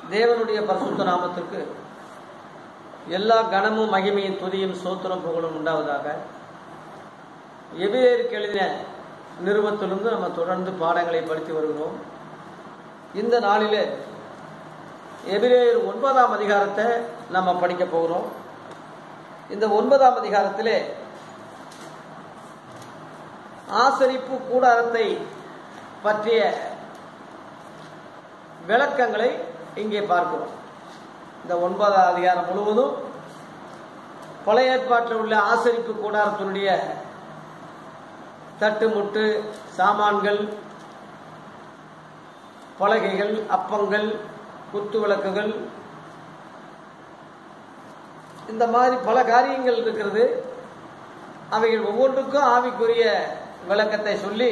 தேவனுடைய பரிசுத்த நாமத்திற்கு எல்லா கனமும் மகிமையும் துதியும் சோத்திரம் புகழும் உண்டாவதாக எபிரேருக்கு எழுதின நிறுவத்திலிருந்து நம்ம தொடர்ந்து பாடங்களை படித்து வருகிறோம் இந்த நாளிலே எபிரேயர் ஒன்பதாம் அதிகாரத்தை நம்ம படிக்க போகிறோம் இந்த ஒன்பதாம் அதிகாரத்திலே ஆசரிப்பு கூடாரத்தை பற்றிய விளக்கங்களை இங்கே பார்க்கிறோம் இந்த ஒன்பதாம் அதிகாரம் முழுவதும் பழைய ஏற்பாட்டில் உள்ள ஆசரிப்பு கூடாரத்தினுடைய தட்டுமுட்டு சாமான்கள் பலகைகள் அப்பங்கள் குத்து விளக்குகள் இந்த மாதிரி பல காரியங்கள் இருக்கிறது அவைகள் ஒவ்வொன்றுக்கும் ஆவிக்குரிய விளக்கத்தை சொல்லி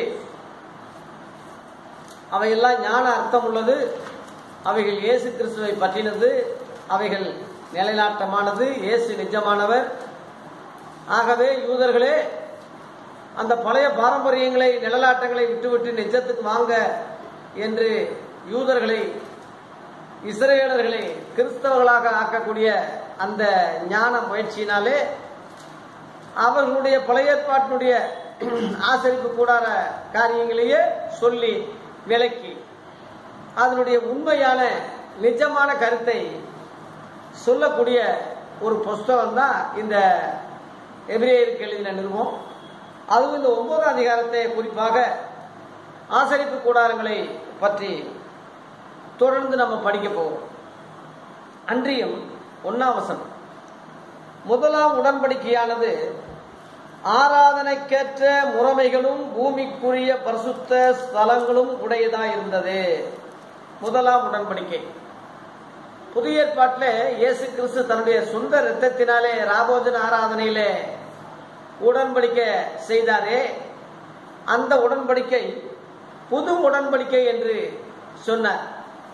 அவையெல்லாம் ஞான அர்த்தம் உள்ளது அவைகள் இயேசு கிறிஸ்துவை பற்றினது அவைகள் நிலைநாட்டமானது இயேசு நிஜமானவர் ஆகவே யூதர்களே அந்த பழைய பாரம்பரியங்களை நிழலாட்டங்களை விட்டுவிட்டு நிஜத்துக்கு வாங்க என்று யூதர்களை இஸ்ரேலர்களை கிறிஸ்தவர்களாக ஆக்கக்கூடிய அந்த ஞான முயற்சியினாலே அவர்களுடைய பழைய ஏற்பாட்டினுடைய ஆசரிப்பு கூடார காரியங்களையே சொல்லி விளக்கி அதனுடைய உண்மையான நிஜமான கருத்தை சொல்லக்கூடிய ஒரு புஸ்தகம் தான் இந்த எபிரேயருக்கு எழுதின நிறுவம் அதுவும் இந்த ஒன்பதாம் அதிகாரத்தை குறிப்பாக ஆசரிப்பு கூடாரங்களை பற்றி தொடர்ந்து நம்ம படிக்க போவோம் அன்றியும் ஒன்னாம் வசனம் முதலாம் உடன்படிக்கையானது ஆராதனைக்கேற்ற முறைமைகளும் பூமிக்குரிய பரிசுத்த ஸ்தலங்களும் உடையதா இருந்தது முதலாம் உடன்படிக்கை புதிய ஏற்பாட்டில் இயேசு கிறிஸ்து தன்னுடைய சொந்த இரத்தத்தினாலே ராபோஜன ஆராதனையிலே உடன்படிக்கை செய்தாரே அந்த உடன்படிக்கை புது உடன்படிக்கை என்று சொன்னார்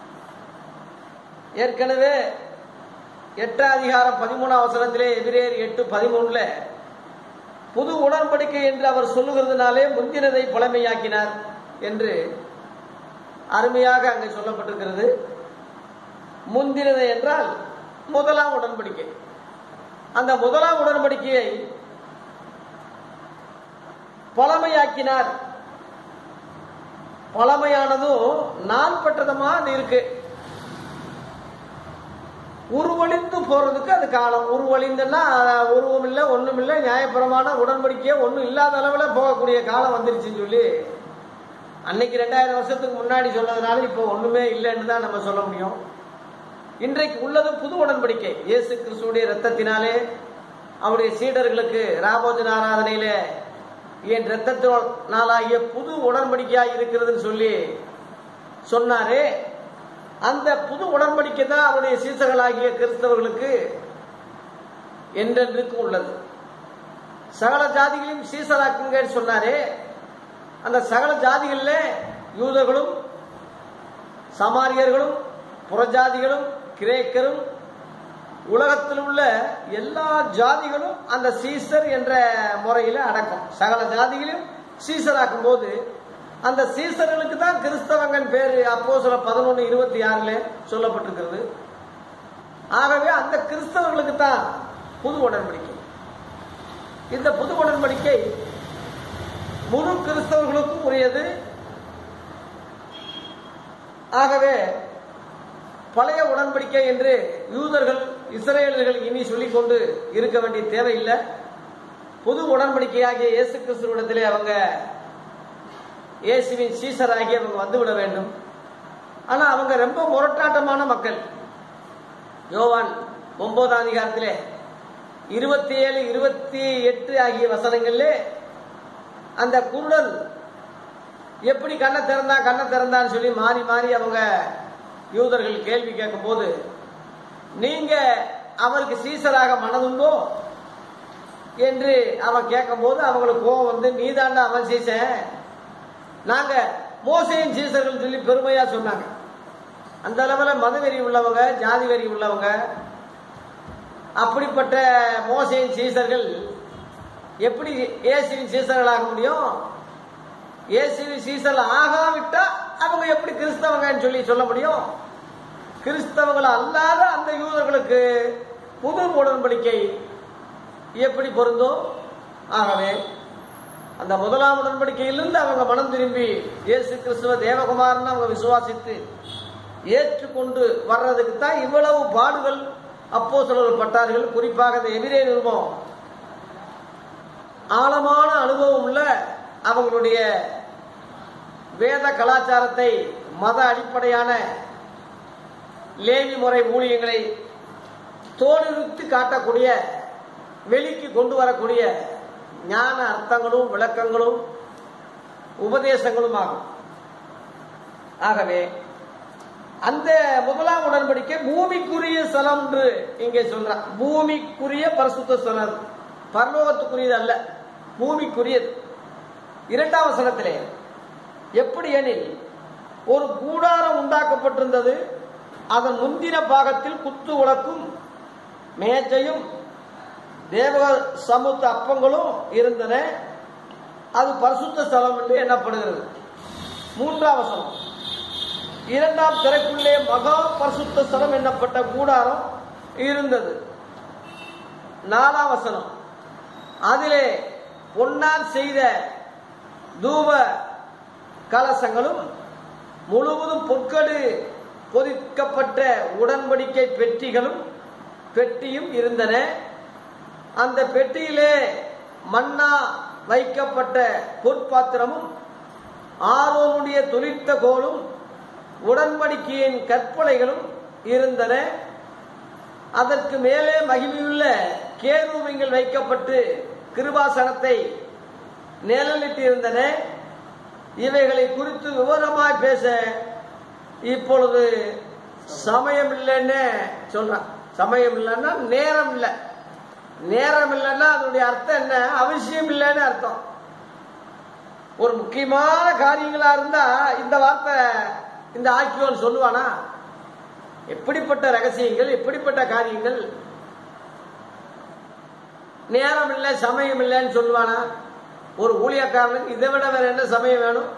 ஏற்கனவே எட்டாம் அதிகாரம் பதிமூணாம் அவசரத்திலே எதிரேர் எட்டு பதிமூணுல புது உடன்படிக்கை என்று அவர் சொல்லுகிறதுனாலே முந்தினதை புலமையாக்கினார் என்று அருமையாக அங்கே சொல்லப்பட்டிருக்கிறது முந்தினதை என்றால் முதலாம் உடன்படிக்கை அந்த முதலாம் உடன்படிக்கையை பழமையாக்கினார் பழமையானதும் நான் பெற்றதமா இருக்கு உருவழிந்து போறதுக்கு அது காலம் உருவழிந்துன்னா உருவம் இல்லை ஒன்றும் இல்லை நியாயபரமான உடன்படிக்கையே ஒன்றும் இல்லாத அளவில் போகக்கூடிய காலம் வந்துருச்சுன்னு சொல்லி அன்னைக்கு ரெண்டாயிரம் வருஷத்துக்கு முன்னாடி சொன்னதுனால இப்போ ஒன்றுமே இல்லைன்னு தான் நம்ம சொல்ல முடியும் இன்றைக்கு உள்ளது புது உடன்படிக்கை இயேசு கிறிஸ்துடைய ரத்தத்தினாலே அவருடைய சீடர்களுக்கு ராபோஜன ஆராதனையில என் ரத்தத்தினாலாகிய புது உடன்படிக்கையாக இருக்கிறதுன்னு சொல்லி சொன்னாரே அந்த புது உடன்படிக்கை தான் அவருடைய சீசர்களாகிய கிறிஸ்தவர்களுக்கு என்றென்றுக்கும் உள்ளது சகல ஜாதிகளையும் சீசராக்குங்கன்னு சொன்னாரே அந்த சகல ஜாதிகளில் யூதர்களும் சமாரியர்களும் புறஜாதிகளும் கிரேக்கரும் உலகத்தில் உள்ள எல்லா ஜாதிகளும் அந்த சீசர் என்ற முறையில் அடக்கும் சகல ஜாதிகளையும் சீசராக்கும் போது அந்த சீசர்களுக்கு தான் கிறிஸ்தவங்கன் பேர் அப்போ சில பதினொன்று இருபத்தி ஆறுல சொல்லப்பட்டிருக்கிறது ஆகவே அந்த கிறிஸ்தவர்களுக்கு தான் புது உடன்படிக்கை இந்த புது உடன்படிக்கை முழு கிறிஸ்தவர்களுக்கும் உரியது ஆகவே பழைய உடன்படிக்கை என்று யூதர்கள் இஸ்ரேலர்கள் இனி சொல்லிக்கொண்டு இருக்க வேண்டிய தேவையில்லை புது உடன்படிக்கையாகிய இயேசு கிறிஸ்துவிடத்திலே அவங்க இயேசுவின் சீசராகி அவங்க வந்துவிட வேண்டும் ஆனா அவங்க ரொம்ப முரட்டாட்டமான மக்கள் யோவான் ஒன்பதாம் அதிகாரத்திலே இருபத்தி ஏழு இருபத்தி எட்டு ஆகிய வசனங்களிலே அந்த குருடன் எப்படி கண்ணை திறந்தா கண்ணை திறந்தான்னு சொல்லி மாறி மாறி அவங்க யூதர்கள் கேள்வி கேட்கும் போது நீங்க அவருக்கு சீசராக மனதுண்டோ என்று அவன் கேட்கும் போது அவங்களுக்கு கோவம் வந்து நீதாண்டா அவன் சீசன் நாங்க மோசையின் சீசர்கள் சொல்லி பெருமையா சொன்னாங்க அந்த அளவில் மதவெறி உள்ளவங்க ஜாதி வெறி உள்ளவங்க அப்படிப்பட்ட மோசையின் சீசர்கள் எப்படி இயேசுவின் சீசர்களாக முடியும் இயேசுவின் சீசர்கள் ஆகாவிட்டா அவங்க எப்படி கிறிஸ்தவங்கன்னு சொல்லி சொல்ல முடியும் கிறிஸ்தவர்கள் அல்லாத அந்த யூதர்களுக்கு புது உடன்படிக்கை எப்படி பொருந்தும் ஆகவே அந்த முதலாம் உடன்படிக்கையிலிருந்து அவங்க மனம் திரும்பி இயேசு கிறிஸ்துவ தேவகுமாரன் அவங்க விசுவாசித்து ஏற்றுக்கொண்டு வர்றதுக்கு தான் இவ்வளவு பாடுகள் அப்போ பட்டார்கள் குறிப்பாக இந்த எதிரே நிருபம் ஆழமான அனுபவம் உள்ள அவங்களுடைய வேத கலாச்சாரத்தை மத அடிப்படையான லேவி முறை ஊழியங்களை தோலுரித்து காட்டக்கூடிய வெளிக்கு கொண்டு வரக்கூடிய ஞான அர்த்தங்களும் விளக்கங்களும் உபதேசங்களும் ஆகும் ஆகவே அந்த முதலாம் உடன்படிக்கை பூமிக்குரிய ஸ்தலம் என்று இங்கே சொல்றான் பூமிக்குரிய பரிசுத்த ஸ்தலம் பரலோகத்துக்குரியது அல்ல பூமிக்குரியது இரண்டாம் வசனத்திலே எப்படி எனில் ஒரு கூடாரம் உண்டாக்கப்பட்டிருந்தது அதன் முந்தின பாகத்தில் குத்து விளக்கும் மேஜையும் தேவ சமுத்த அப்பங்களும் இருந்தன அது பரிசுத்த ஸ்தலம் என்று எண்ணப்படுகிறது மூன்றாம் வசனம் இரண்டாம் திரைக்குள்ளே மகா பரிசுத்த ஸ்தலம் என்னப்பட்ட கூடாரம் இருந்தது நாலாம் வசனம் அதிலே பொன்னால் செய்த தூப கலசங்களும் முழுவதும் பொற்கடு பொதிக்கப்பட்ட உடன்படிக்கை பெட்டிகளும் பெட்டியும் இருந்தன அந்த பெட்டியிலே மண்ணா வைக்கப்பட்ட பொற்பாத்திரமும் ஆரோனுடைய துளித்த கோலும் உடன்படிக்கையின் கற்பனைகளும் இருந்தன அதற்கு மேலே மகிமையுள்ள கேரூபிங்கள் வைக்கப்பட்டு கிருபாசனத்தை நிழலிட்டு இருந்தன இவைகளை குறித்து விவரமாய் பேச இப்பொழுது சமயம் இல்லைன்னு சொல்றான் சமயம் இல்லைன்னா நேரம் இல்லை நேரம் இல்லைன்னா அதனுடைய அர்த்தம் என்ன அவசியம் இல்லைன்னு அர்த்தம் ஒரு முக்கியமான காரியங்களா இருந்தா இந்த வார்த்தை இந்த ஆக்கியோன் சொல்லுவானா எப்படிப்பட்ட ரகசியங்கள் எப்படிப்பட்ட காரியங்கள் நேரம் இல்லை சமயம் இல்லைன்னு சொல்லுவானா ஒரு ஊழியக்காரனுக்கு இதை விட வேற என்ன சமயம் வேணும்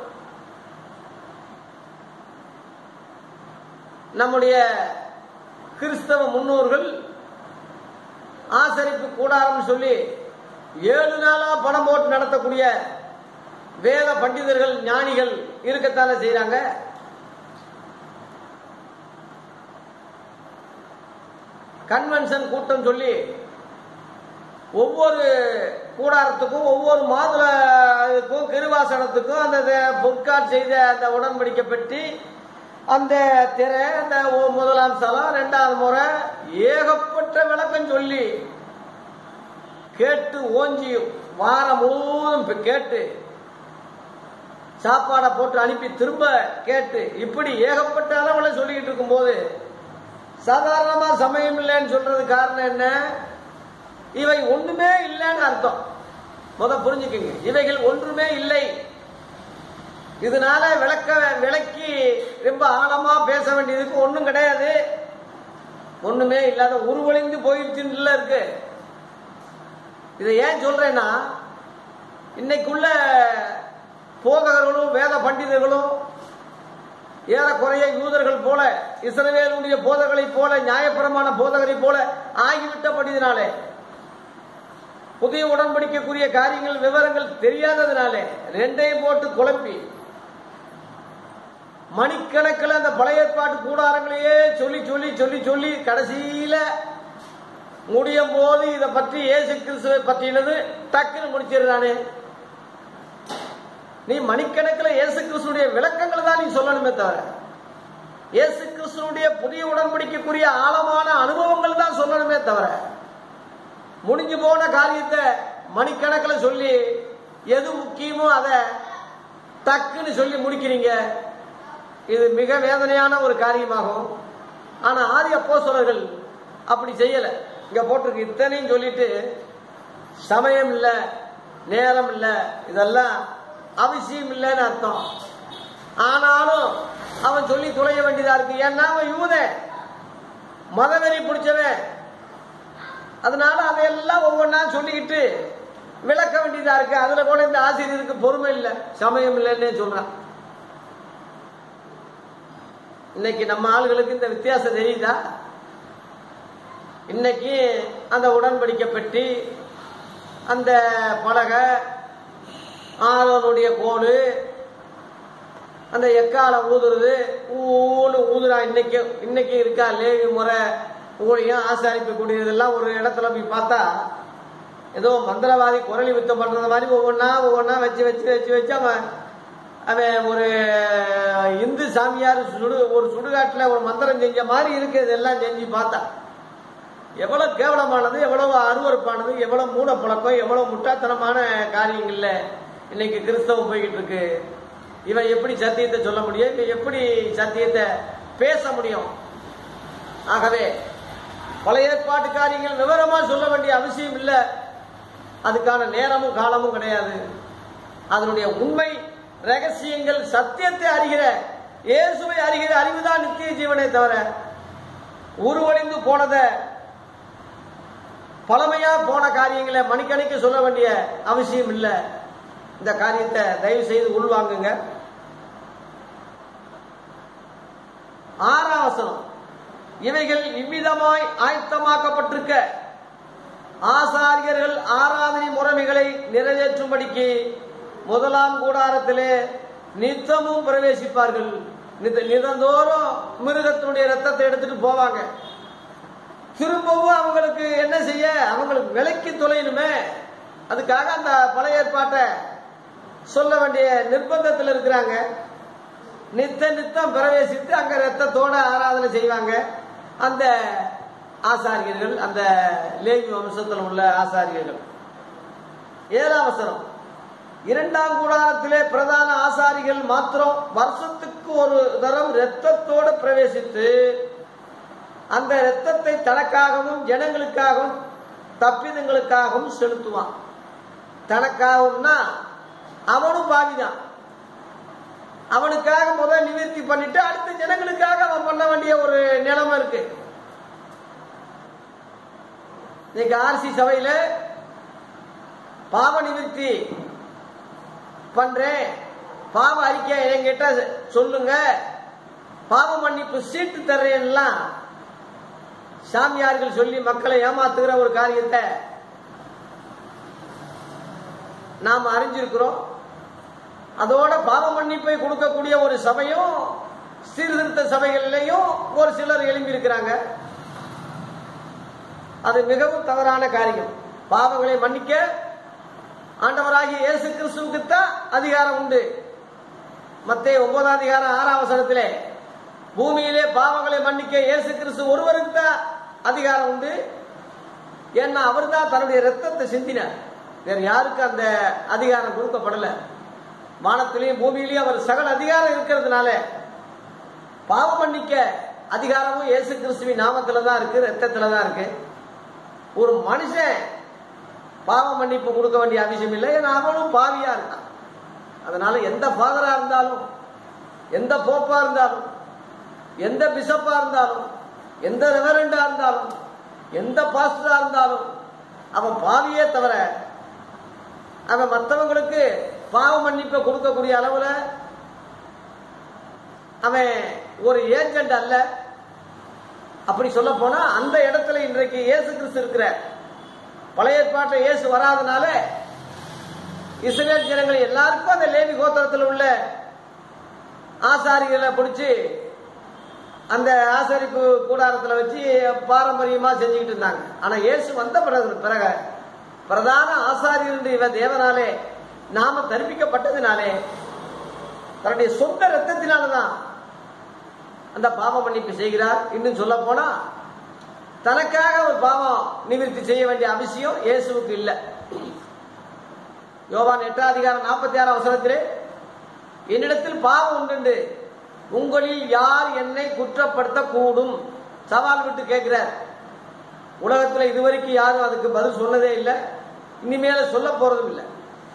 நம்முடைய கிறிஸ்தவ முன்னோர்கள் ஆசரிப்பு கூடாரம் சொல்லி ஏழு நாளா பணம் போட்டு நடத்தக்கூடிய வேத பண்டிதர்கள் ஞானிகள் இருக்கத்தானே செய்யறாங்க கன்வென்ஷன் கூட்டம் சொல்லி ஒவ்வொரு கூடாரத்துக்கும் ஒவ்வொரு மாதுளக்கும் கிருவாசனத்துக்கும் அந்த பொற்காட் செய்த அந்த உடன்படிக்கை பெட்டி அந்த திரை அந்த முதலாம் ஸ்தலம் ரெண்டாவது முறை ஏகப்பட்ட விளக்கம் சொல்லி கேட்டு ஓஞ்சி வாரம் முழுவதும் கேட்டு சாப்பாடை போட்டு அனுப்பி திரும்ப கேட்டு இப்படி ஏகப்பட்ட அளவுல சொல்லிக்கிட்டு இருக்கும்போது சாதாரணமா சமயம் இல்லைன்னு சொல்றது காரணம் என்ன இவை ஒண்ணுமே இல்லைன்னு அர்த்தம் முத புரிஞ்சுக்குங்க இவைகள் ஒன்றுமே இல்லை இதனால விளக்க விளக்கி ரொம்ப ஆழமா பேச வேண்டியதுக்கு ஒண்ணும் கிடையாது ஒண்ணுமே இல்லாத உருவழிந்து போயிடுச்சுன்னு இருக்கு இதை ஏன் சொல்றேன்னா இன்னைக்குள்ள போதகர்களும் வேத பண்டிதர்களும் ஏறக்குறைய யூதர்கள் போல இஸ்ரவேலுடைய போதகரை போல நியாயபரமான போதகரை போல ஆகிவிட்டபடினாலே புதிய உடன்படிக்கைக்குரிய காரியங்கள் விவரங்கள் தெரியாததுனாலே ரெண்டையும் போட்டு குழப்பி மணிக்கணக்கில் அந்த பழைய ஏற்பாட்டு கூடாரங்களையே சொல்லி சொல்லி சொல்லி சொல்லி கடைசியில முடியும் போது இதை பற்றி இயேசு கிறிஸ்துவை பற்றினது டக்குன்னு முடிச்சிடுறானே நீ மணிக்கணக்கில் இயேசு கிறிஸ்துடைய விளக்கங்களை தான் நீ சொல்லணுமே தவிர இயேசு கிறிஸ்துடைய புதிய உடன்படிக்கைக்குரிய ஆழமான அனுபவங்கள் தான் சொல்லணுமே தவிர முடிஞ்சு போன காரியத்தை மணிக்கணக்கில் சொல்லி எது முக்கியமோ அதை டக்குன்னு சொல்லி முடிக்கிறீங்க இது மிக வேதனையான ஒரு காரியமாகும் ஆனா ஆதி அப்போஸ்தலர்கள் அப்படி செய்யல இங்க போட்டிருக்கு இத்தனையும் சொல்லிட்டு சமயம் இல்லை நேரம் இல்லை இதெல்லாம் அவசியம் இல்லைன்னு அர்த்தம் ஆனாலும் அவன் சொல்லி துளைய வேண்டியதா இருக்கு ஏன்னா அவன் யூத மதவெறி பிடிச்சவன் அதனால அதையெல்லாம் ஒவ்வொன்றா சொல்லிக்கிட்டு விளக்க வேண்டியதா இருக்கு அதுல கூட இந்த ஆசிரியருக்கு பொறுமை இல்லை சமயம் இல்லைன்னே சொல்றான் இன்னைக்கு நம்ம ஆளுகளுக்கு இந்த வித்தியாசம் தெரியுதா இன்னைக்கு அந்த உடன்படிக்கை பெட்டி அந்த பலகை ஆரோனுடைய கோடு அந்த எக்கால ஊதுறது ஊன்னு ஊதுறா இன்னைக்கு இன்னைக்கு இருக்கா லேவி முறை ஊழியம் ஆசாரிப்பு கூடியதெல்லாம் ஒரு இடத்துல போய் பார்த்தா ஏதோ மந்திரவாதி குரலி வித்தம் பண்றது மாதிரி ஒவ்வொன்றா ஒவ்வொன்றா வச்சு வச்சு வச்சு வச்சு அவன் அவன் ஒரு இந்து சாமியார் சுடு ஒரு சுடுகாட்டில் ஒரு மந்திரம் செஞ்ச மாதிரி இருக்கு இதெல்லாம் செஞ்சு பார்த்தா எவ்வளவு கேவலமானது எவ்வளவு அருவறுப்பானது எவ்வளவு மூடப்பழக்கம் எவ்வளவு முட்டாத்தனமான காரியங்கள்ல இன்னைக்கு கிறிஸ்தவம் போய்கிட்டு இருக்கு இவன் எப்படி சத்தியத்தை சொல்ல முடியும் இவன் எப்படி சத்தியத்தை பேச முடியும் ஆகவே பழைய ஏற்பாட்டு காரியங்கள் விவரமா சொல்ல வேண்டிய அவசியம் இல்லை அதுக்கான நேரமும் காலமும் கிடையாது அதனுடைய உண்மை ரகசியங்கள் சத்தியத்தை அறிகிற இயேசுவை அறிகிற அறிவுதான் நித்திய ஜீவனை தவிர உருவடைந்து போனத பழமையா போன காரியங்களை மணிக்கணிக்கு சொல்ல வேண்டிய அவசியம் இல்லை இந்த காரியத்தை தயவு செய்து உள்வாங்குங்க ஆறாம் வசனம் இவைகள் இவ்விதமாய் ஆயத்தமாக்கப்பட்டிருக்க ஆசாரியர்கள் ஆராதனை முறைமைகளை நிறைவேற்றும்படிக்கு முதலாம் கூடாரத்திலே நித்தமும் பிரவேசிப்பார்கள் நிதந்தோறும் மிருகத்தினுடைய ரத்தத்தை எடுத்துட்டு போவாங்க திரும்பவும் அவங்களுக்கு என்ன செய்ய அவங்களுக்கு விலைக்கு தொலைணுமே அதுக்காக அந்த பழைய ஏற்பாட்டை சொல்ல வேண்டிய நிர்பந்தத்தில் இருக்கிறாங்க நித்த நித்தம் பிரவேசித்து அங்க ரத்தத்தோட ஆராதனை செய்வாங்க அந்த ஆசாரியர்கள் அந்த லேவி வம்சத்தில் உள்ள ஆசாரியர்கள் ஏழாம் அவசரம் இரண்டாம் கூடாரத்திலே பிரதான ஆசாரிகள் மாத்திரம் வருஷத்துக்கு ஒரு தரம் ரத்தத்தோடு பிரவேசித்து அந்த ரத்தத்தை தனக்காகவும் ஜனங்களுக்காகவும் தப்பிதங்களுக்காகவும் செலுத்துவான் தனக்காகவும்னா அவனும் பாவிதான் அவனுக்காக முதல் நிவர்த்தி பண்ணிட்டு அடுத்த ஜனங்களுக்காக அவன் பண்ண வேண்டிய ஒரு நிலைமை இருக்கு இன்னைக்கு ஆர்சி சபையில பாவ நிவர்த்தி பண்றேன் பாவ அறிக்கை என்கிட்ட சொல்லுங்க பாவ மன்னிப்பு சீட்டு தர்றேன்லாம் சாமியார்கள் சொல்லி மக்களை ஏமாத்துகிற ஒரு காரியத்தை நாம் அறிஞ்சிருக்கிறோம் அதோட பாவ மன்னிப்பை கொடுக்கக்கூடிய ஒரு சபையும் சீர்திருத்த சபைகளிலையும் ஒரு சிலர் எழும்பி இருக்கிறாங்க அது மிகவும் தவறான காரியம் பாவங்களை மன்னிக்க ஆண்டவராகிய இயேசு கிறிஸ்துவுக்கு தான் அதிகாரம் உண்டு மத்திய ஒன்பதாம் அதிகாரம் ஆறாம் வசனத்திலே பூமியிலே பாவங்களை மன்னிக்க இயேசு கிறிஸ்து ஒருவருக்கு தான் அதிகாரம் உண்டு ஏன்னா அவர் தான் தன்னுடைய ரத்தத்தை சிந்தினார் வேற யாருக்கு அந்த அதிகாரம் கொடுக்கப்படல வானத்திலையும் பூமியிலையும் அவர் சகல அதிகாரம் இருக்கிறதுனால பாவம் மன்னிக்க அதிகாரமும் இயேசு கிறிஸ்துவின் நாமத்துல தான் இருக்கு ரத்தத்துல தான் இருக்கு ஒரு மனுஷன் பாவ மன்னிப்பு கொடுக்க வேண்டிய அவசியம் இல்லை ஏன்னா அவனும் பாவியா இருக்கான் அதனால எந்த ஃபாதரா இருந்தாலும் எந்த போப்பா இருந்தாலும் எந்த பிஷப்பா இருந்தாலும் எந்த ரெவரண்டா இருந்தாலும் எந்த பாஸ்டரா இருந்தாலும் அவன் பாவியே தவிர அவன் மற்றவங்களுக்கு பாவ மன்னிப்பை கொடுக்கக்கூடிய அளவுல அவன் ஒரு ஏஜென்ட் அல்ல அப்படி சொல்ல போனா அந்த இடத்துல இன்றைக்கு இயேசு கிறிஸ்து இருக்கிற பழைய ஏற்பாட்டில் இயேசு வராதனால இஸ்ரேல் ஜனங்கள் எல்லாருக்கும் அந்த லேவி கோத்திரத்தில் உள்ள ஆசாரிகளை பிடிச்சி அந்த ஆசரிப்பு கூடாரத்தில் வச்சு பாரம்பரியமா செஞ்சுக்கிட்டு இருந்தாங்க ஆனா இயேசு வந்த பிறகு பிறகு பிரதான ஆசாரியர் இவன் தேவனாலே நாம தரிப்பிக்கப்பட்டதினாலே தன்னுடைய சொந்த ரத்தத்தினாலதான் அந்த பாவ மன்னிப்பு செய்கிறார் இன்னும் சொல்ல போனா தனக்காக ஒரு பாவம் நிவர்த்தி செய்ய வேண்டிய அவசியம் இயேசுவுக்கு இல்லை யோவான் எட்டாம் அதிகாரம் நாற்பத்தி ஆறாம் அவசரத்திலே என்னிடத்தில் பாவம் உண்டு உங்களில் யார் என்னை குற்றப்படுத்த கூடும் சவால் விட்டு கேட்கிறார் உலகத்துல இதுவரைக்கும் யாரும் அதுக்கு பதில் சொன்னதே இல்லை இனிமேல சொல்ல போறதும் இல்லை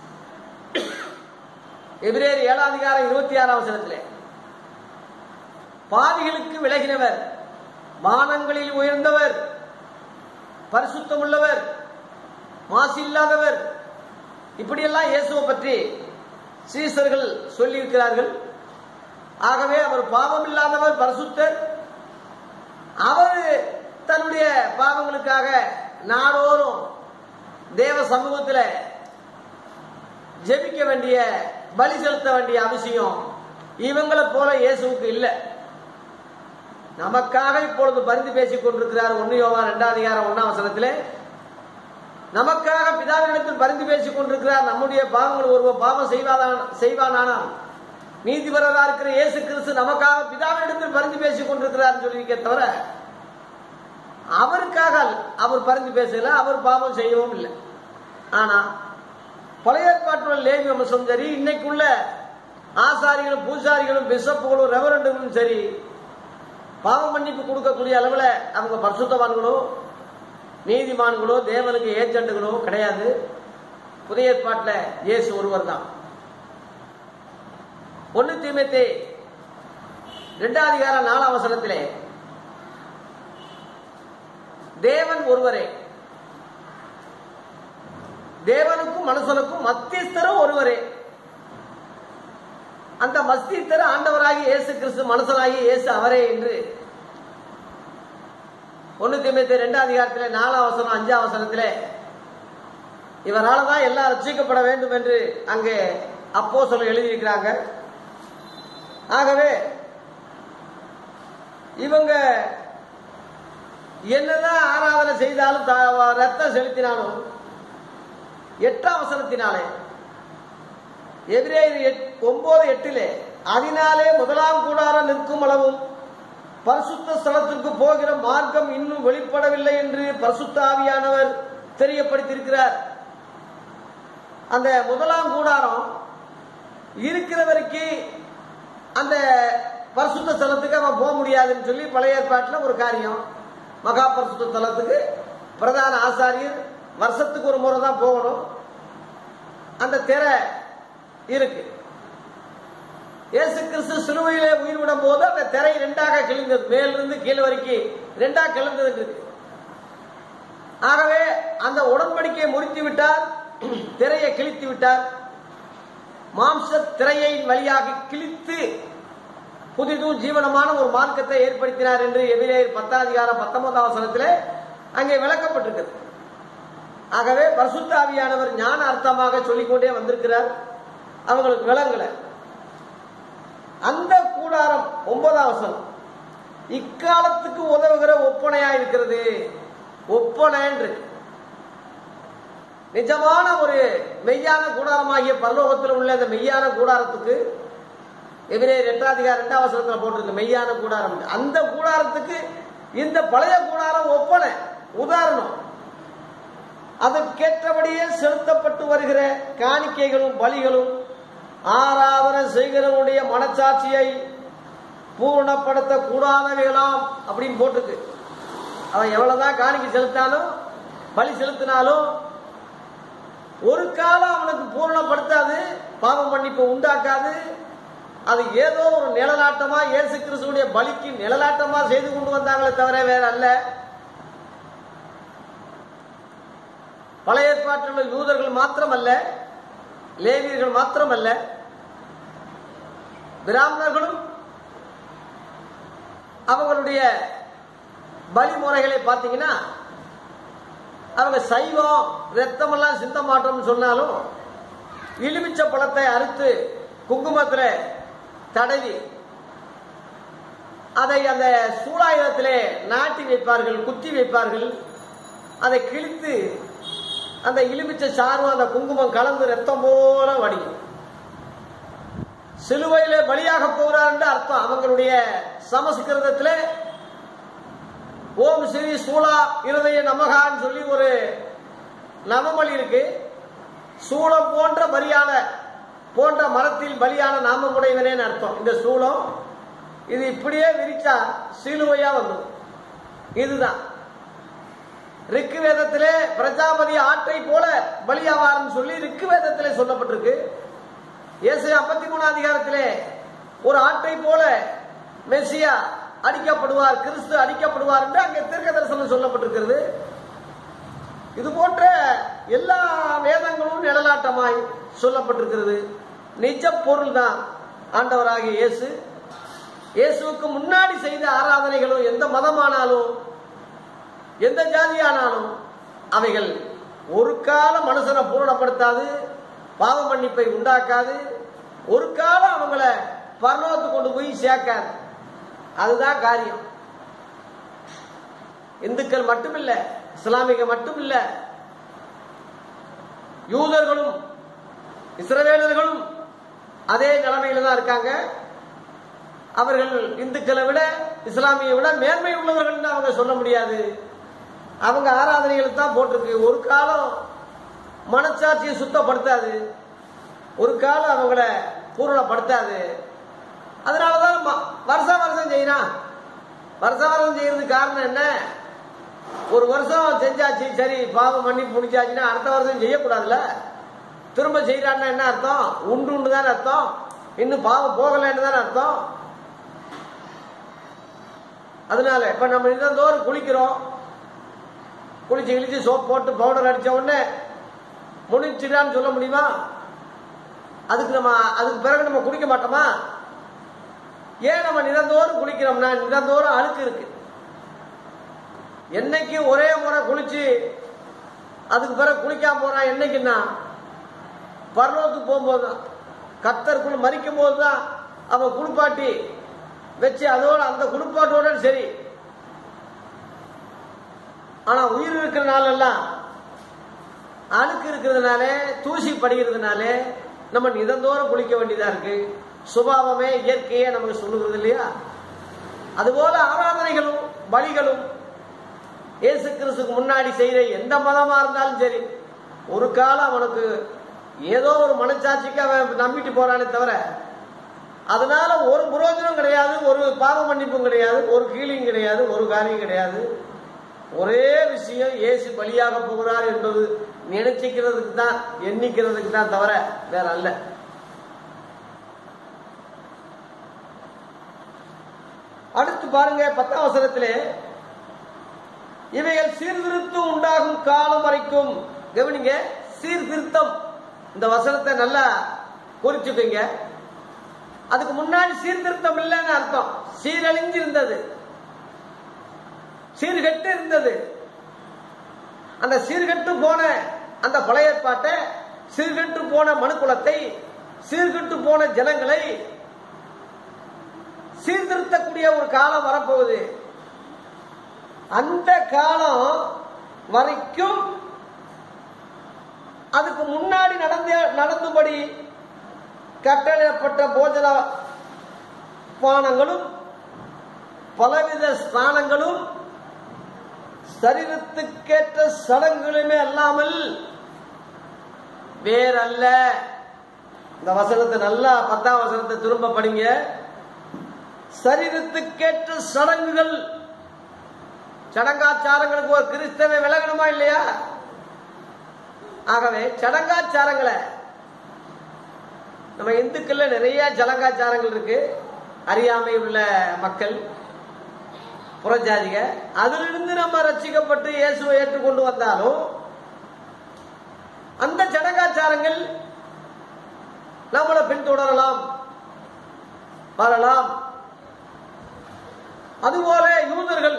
எபிரேர் ஏழாம் அதிகாரம் இருபத்தி ஆறாம் அவசரத்திலே பாவிகளுக்கு விலகினவர் வானங்களில் உயர்ந்தவர் பரிசுத்தம் உள்ளவர் மாசு இல்லாதவர் இப்படியெல்லாம் இயேசுவை பற்றி சீசர்கள் சொல்லியிருக்கிறார்கள் ஆகவே அவர் பாவம் இல்லாதவர் பரிசுத்தர் அவர் தன்னுடைய பாவங்களுக்காக நாடோறும் தேவ சமூகத்தில் ஜெபிக்க வேண்டிய பலி செலுத்த வேண்டிய அவசியம் இவங்களை போல இயேசுவுக்கு இல்லை நமக்காக இப்பொழுது பரிந்து பேசிக் கொண்டிருக்கிறார் ஒன்னு யோவான் இரண்டாம் அதிகாரம் ஒன்னாம் வசனத்திலே நமக்காக பிதாவினிடத்தில் பரிந்து பேசிக் கொண்டிருக்கிறார் நம்முடைய பாவங்கள் ஒருவர் பாவம் செய்வாதான் செய்வானானால் நீதிபரரா இருக்கிற இயேசு கிறிஸ்து நமக்காக பிதாவினிடத்தில் பரிந்து பேசிக் கொண்டிருக்கிறார் சொல்லியிருக்க தவிர அவருக்காக அவர் பரிந்து பேசல அவர் பாவம் செய்யவும் இல்லை ஆனா பழைய ஏற்பாட்டுள்ள லேவி வம்சம் சரி இன்னைக்குள்ள ஆசாரிகளும் பூசாரிகளும் பிஷப்புகளும் ரெவரண்டுகளும் சரி பாவ மன்னிப்பு கொடுக்கக்கூடிய அளவில் அவங்க பரிசுத்தவான்களோ நீதிமான்களோ தேவனுக்கு ஏஜென்ட்டுகளோ கிடையாது புதிய ஏற்பாட்டில் இயேசு ஒருவர் தான் ஒன்னு தீமத்தே இரண்டாம் அதிகாரம் நாலாம் வசனத்திலே தேவன் ஒருவரே தேவனுக்கும் மனுஷனுக்கும் மத்தியஸ்தரும் ஒருவரே அந்த மஸ்தித்தர் ஆண்டவராகி இயேசு கிறிஸ்து மனுஷனாகி இயேசு அவரே என்று ஒன்னு திமுத்தி ரெண்டாம் அதிகாரத்திலே நாலாம் வசனம் அஞ்சாம் வசனத்திலே இவரால் தான் எல்லாம் ரட்சிக்கப்பட வேண்டும் என்று அங்கே அப்போ சொல்ல எழுதியிருக்கிறாங்க ஆகவே இவங்க என்னதான் ஆராதனை செய்தாலும் த- ரத்தம் செலுத்தினாலும் எட்டாம் வசனத்தினாலே எதிரேயர் எட்- ஒன்பது எட்டிலே அதனாலே முதலாம் கூடாரம் நிற்கும் அளவும் பரிசுத்த ஸ்தலத்திற்கு போகிற மார்க்கம் இன்னும் வெளிப்படவில்லை என்று பரிசுத்த ஆவியானவர் தெரியப்படுத்தியிருக்கிறார் அந்த முதலாம் கூடாரம் இருக்கிற வரைக்கும் அந்த பரிசுத்த ஸ்தலத்துக்கு அவன் போக முடியாதுன்னு சொல்லி பழைய ஏற்பாட்டில் ஒரு காரியம் மகா பரிசுத்த ஸ்தலத்துக்கு பிரதான ஆசாரியர் வருஷத்துக்கு ஒரு முறை தான் போகணும் அந்த திரை இருக்கு இயேசு கிறிஸ்து சிலுவையிலே உயிர் விடும் போது அந்த திரை ரெண்டாக கிழிந்தது மேலிருந்து கீழே வரைக்கும் ரெண்டாக கிளந்தது இருக்கு ஆகவே அந்த உடன்படிக்கையை முறித்து விட்டார் திரையை கிழித்து விட்டார் மாம்ச திரையை வழியாக கிழித்து புதிதும் ஜீவனமான ஒரு மார்க்கத்தை ஏற்படுத்தினார் என்று எபிரேயர் பத்தாம் அதிகாரம் பத்தொன்பதாம் வசனத்திலே அங்கே விளக்கப்பட்டிருக்கிறது ஆகவே பரிசுத்த ஆவியானவர் ஞான அர்த்தமாக சொல்லிக்கொண்டே வந்திருக்கிறார் அவங்களுக்கு விளங்கல அந்த கூடாரம் ஒன்பதாம் வசனம் இக்காலத்துக்கு உதவுகிற ஒப்பனையா இருக்கிறது ஒப்பனைன்னு இருக்கு நிஜமான ஒரு மெய்யான கூடாரமாகிய பரலோகத்தில் உள்ள இந்த மெய்யான கூடாரத்துக்கு எதிரே ரெண்டாதிகார ரெண்டாம் வசனத்தில் போட்டிருக்கு மெய்யான கூடாரம் அந்த கூடாரத்துக்கு இந்த பழைய கூடாரம் ஒப்பனை உதாரணம் அதற்கேற்றபடியே செலுத்தப்பட்டு வருகிற காணிக்கைகளும் பலிகளும் ஆராதனை செய்கிறவனுடைய மனச்சாட்சியை பூரணப்படுத்த கூடாதவைகளாம் அப்படின்னு போட்டிருக்கு அவன் எவ்வளவுதான் காணிக்கை செலுத்தாலும் பலி செலுத்தினாலும் ஒரு காலம் அவனுக்கு பூரணப்படுத்தாது பாவம் மன்னிப்பு உண்டாக்காது அது ஏதோ ஒரு நிழலாட்டமா இயேசு கிறிஸ்துடைய பலிக்கு நிழலாட்டமா செய்து கொண்டு வந்தாங்களே தவிர வேற அல்ல பழைய ஏற்பாட்டில் உள்ள யூதர்கள் மாத்திரமல்ல லேவியர்கள் மாத்திரமல்ல பிராமணர்களும் அவங்களுடைய பலி முறைகளை பார்த்தீங்கன்னா அவங்க சைவம் ரத்தமெல்லாம் சிந்த மாட்டோம்னு சொன்னாலும் இலுமிச்ச பழத்தை அறுத்து குங்குமத்தில் தடவி அதை அந்த சூளாயுதத்திலே நாட்டி வைப்பார்கள் குத்தி வைப்பார்கள் அதை கிழித்து அந்த இலுமிச்ச சாரும் அந்த குங்குமம் கலந்து ரத்தம் போல வடியும் சிலுவையிலே பலியாக போகிறார் என்று அர்த்தம் அவங்களுடைய சமஸ்கிருதத்திலே ஓம் ஸ்ரீ சூலா இருதய நமகான்னு சொல்லி ஒரு நவமொழி இருக்கு சூளம் போன்ற பலியான போன்ற மரத்தில் பலியான நாமமுடையவனேன்னு அர்த்தம் இந்த சூளம் இது இப்படியே விரிச்சா சிலுவையா வந்துடும் இதுதான் ரிக்கு வேதத்திலே பிரஜாபதி ஆட்டை போல பலியாவார்னு சொல்லி ரிக்கு வேதத்திலே சொல்லப்பட்டிருக்கு இயேசு ஐம்பத்தி மூணாம் அதிகாரத்திலே ஒரு ஆட்டை போல மெஸ்ஸியா அடிக்கப்படுவார் கிறிஸ்து அடிக்கப்படுவார் என்று அங்கே தீர்க்க தரிசனம் சொல்லப்பட்டிருக்கிறது இது போன்ற எல்லா வேதங்களும் நிழலாட்டமாய் சொல்லப்பட்டிருக்கிறது நிஜ பொருள் தான் ஆண்டவராகிய இயேசு இயேசுவுக்கு முன்னாடி செய்த ஆராதனைகளும் எந்த மதமானாலும் எந்த ஜாதியானாலும் அவைகள் ஒரு கால மனுஷனை பூரணப்படுத்தாது பாவ மன்னிப்பை உண்டாக்காது ஒரு காலம் அவங்கள பரலோகத்து கொண்டு போய் சேர்க்காது அதுதான் காரியம் இந்துக்கள் மட்டுமில்ல இஸ்லாமிக மட்டுமில்ல யூதர்களும் இஸ்ரவேலர்களும் அதே நிலைமையில தான் இருக்காங்க அவர்கள் இந்துக்களை விட இஸ்லாமியை விட மேன்மை உள்ளவர்கள் அவங்க சொல்ல முடியாது அவங்க ஆராதனைகளுக்கு தான் போட்டிருக்கு ஒரு காலம் மனச்சாட்சியை சுத்தப்படுத்தாது ஒரு காலம் அவங்கள பூரணப்படுத்தாது அதனாலதான் ம- வருஷம் வருஷம் செய்யறான் வருஷம் வருஷம் செய்யறதுக்கு காரணம் என்ன ஒரு வருஷம் செஞ்சாச்சு சரி பாவம் மன்னிப்பு முடிச்சாச்சுன்னா அடுத்த வருஷம் செய்யக்கூடாதுல்ல திரும்ப செய்யறான்னா என்ன அர்த்தம் உண்டு உண்டு தானே அர்த்தம் இன்னும் பாவம் போகலைன்னு தானே அர்த்தம் அதனால இப்ப நம்ம தினந்தோறும் குளிக்கிறோம் குளிச்சு கிழிச்சு சோப் போட்டு பவுடர் அடிச்ச உடனே முடிச்சிடான்னு சொல்ல முடியுமா அதுக்கு நம்ம அதுக்கு பிறகு நம்ம குளிக்க மாட்டோமா ஏன் நம்ம நிறந்தோறும் குளிக்கிறோம்னா நிறந்தோறும் அழுக்கு இருக்கு என்னைக்கு ஒரே முறை குளிச்சு அதுக்கு பிறகு குளிக்காம போறான் என்னைக்குன்னா பர்வத்துக்கு போகும்போது தான் கத்தருக்குள் மறிக்கும் போது தான் அவன் குளிப்பாட்டி வச்சு அதோட அந்த குளிப்பாட்டோட சரி ஆனா உயிர் இருக்கிற நாளெல்லாம் அழுக்கு இருக்கிறதுனாலே தூசி படுகிறதுனாலே நம்ம நிதந்தோறும் குளிக்க வேண்டியதா இருக்கு சுபாவமே இயற்கையே நமக்கு சொல்லுகிறது இல்லையா அதுபோல ஆராதனைகளும் பலிகளும் இயேசு கிறிஸ்துக்கு முன்னாடி செய்யற எந்த மதமா இருந்தாலும் சரி ஒரு காலம் அவனுக்கு ஏதோ ஒரு மனச்சாட்சிக்கு அவன் நம்பிட்டு போறானே தவிர அதனால ஒரு புரோஜனம் கிடையாது ஒரு பாவ மன்னிப்பும் கிடையாது ஒரு கீழியும் கிடையாது ஒரு காரியம் கிடையாது ஒரே விஷயம் இயேசு பலியாக போகிறார் என்பது நினைச்சுக்கிறதுக்கு தான் எண்ணிக்கிறதுக்கு தான் தவிர வேற அல்ல அடுத்து பாருங்க பத்தாம் வசனத்திலே இவைகள் சீர்திருத்தம் உண்டாகும் காலம் வரைக்கும் கவனிங்க சீர்திருத்தம் இந்த வசனத்தை நல்லா குறிச்சுக்கோங்க அதுக்கு முன்னாடி சீர்திருத்தம் இல்லைன்னு அர்த்தம் சீரழிஞ்சு இருந்தது சீர்கெட்டு இருந்தது அந்த சீர்கெட்டு போன அந்த பழைய ஏற்பாட்டை சீர்கெட்டு போன மனுக்குலத்தை சீர்கெட்டு போன ஜனங்களை சீர்திருத்தக்கூடிய ஒரு காலம் வரப்போகுது அந்த காலம் வரைக்கும் அதுக்கு முன்னாடி நடந்த நடந்தபடி கட்டளைப்பட்ட போஜன பானங்களும் பலவித ஸ்நானங்களும் சரீரத்துக்கேற்ற சடங்குகளுமே அல்லாமல் வேறல்ல இந்த வசனத்தை நல்லா பத்தாம் வசனத்தை திரும்ப படிங்க சரீரத்துக்கேற்ற சடங்குகள் சடங்காச்சாரங்களுக்கு ஒரு கிறிஸ்தவ விலகணுமா இல்லையா ஆகவே சடங்காச்சாரங்களை நம்ம இந்துக்கள்ல நிறைய சடங்காச்சாரங்கள் இருக்கு அறியாமை உள்ள மக்கள் புறஜாதிக அதிலிருந்து நம்ம ரட்சிக்கப்பட்டு இயேசுவை ஏற்றுக்கொண்டு வந்தாலும் அந்த சடங்காச்சாரங்கள் நம்மளை பின்தொடரலாம் வரலாம் அதுபோல யூதர்கள்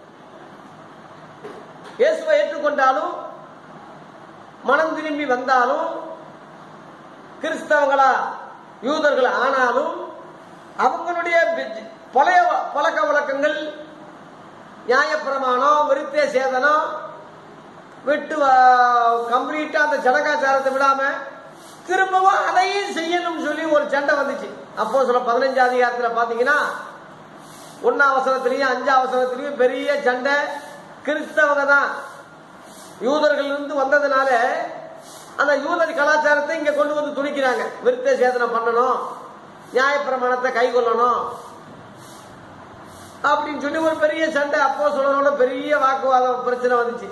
இயேசுவை ஏற்றுக்கொண்டாலும் மனம் திரும்பி வந்தாலும் கிறிஸ்தவங்களா யூதர்கள் ஆனாலும் அவங்களுடைய பி- பழைய வ- பழக்க வழக்கங்கள் நியாயப்பிரமாணம் விருத்திய சேதனம் விட்டு கம்ப்ளீட்டா அந்த சடங்காச்சாரத்தை விடாம திரும்பவும் அதையும் செய்யணும்னு சொல்லி ஒரு சண்டை வந்துச்சு அப்போ சொல்ல பதினஞ்சு அதிகாரத்துல பாத்தீங்கன்னா ஒன்னாம் அவசரத்திலையும் அஞ்சாம் அவசரத்திலையும் பெரிய சண்டை கிறிஸ்தவங்க தான் யூதர்கள் இருந்து வந்ததுனால அந்த யூதர் கலாச்சாரத்தை இங்க கொண்டு வந்து துணிக்கிறாங்க விருத்த சேதனம் பண்ணணும் நியாயப்பிரமாணத்தை கை கொள்ளணும் அப்படின்னு சொல்லி ஒரு பெரிய சண்டை அப்போ சொல்லணும்னு பெரிய வாக்குவாதம் பிரச்சனை வந்துச்சு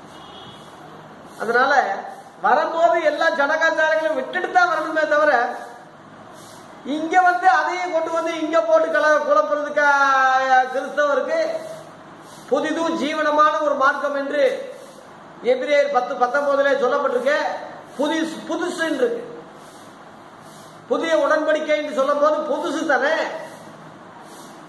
அதனால வரும்போது எல்லா சடங்காச்சாரங்களையும் விட்டுட்டு தான் வரணுமே தவிர இங்க வந்து அதையும் கொண்டு வந்து இங்க போட்டு கல குழப்புறதுக்கு ஆஹ், கிறிஸ்தவருக்கு புதிதும் ஜீவனமான ஒரு மார்க்கம் என்று எபிரேயர் பத்து பத்தொன்பதுல சொல்லப்பட்டிருக்கு புதுசு புதுசு இருக்கு புதிய உடன்படிக்கை என்று சொல்லும் போது புதுசு தானே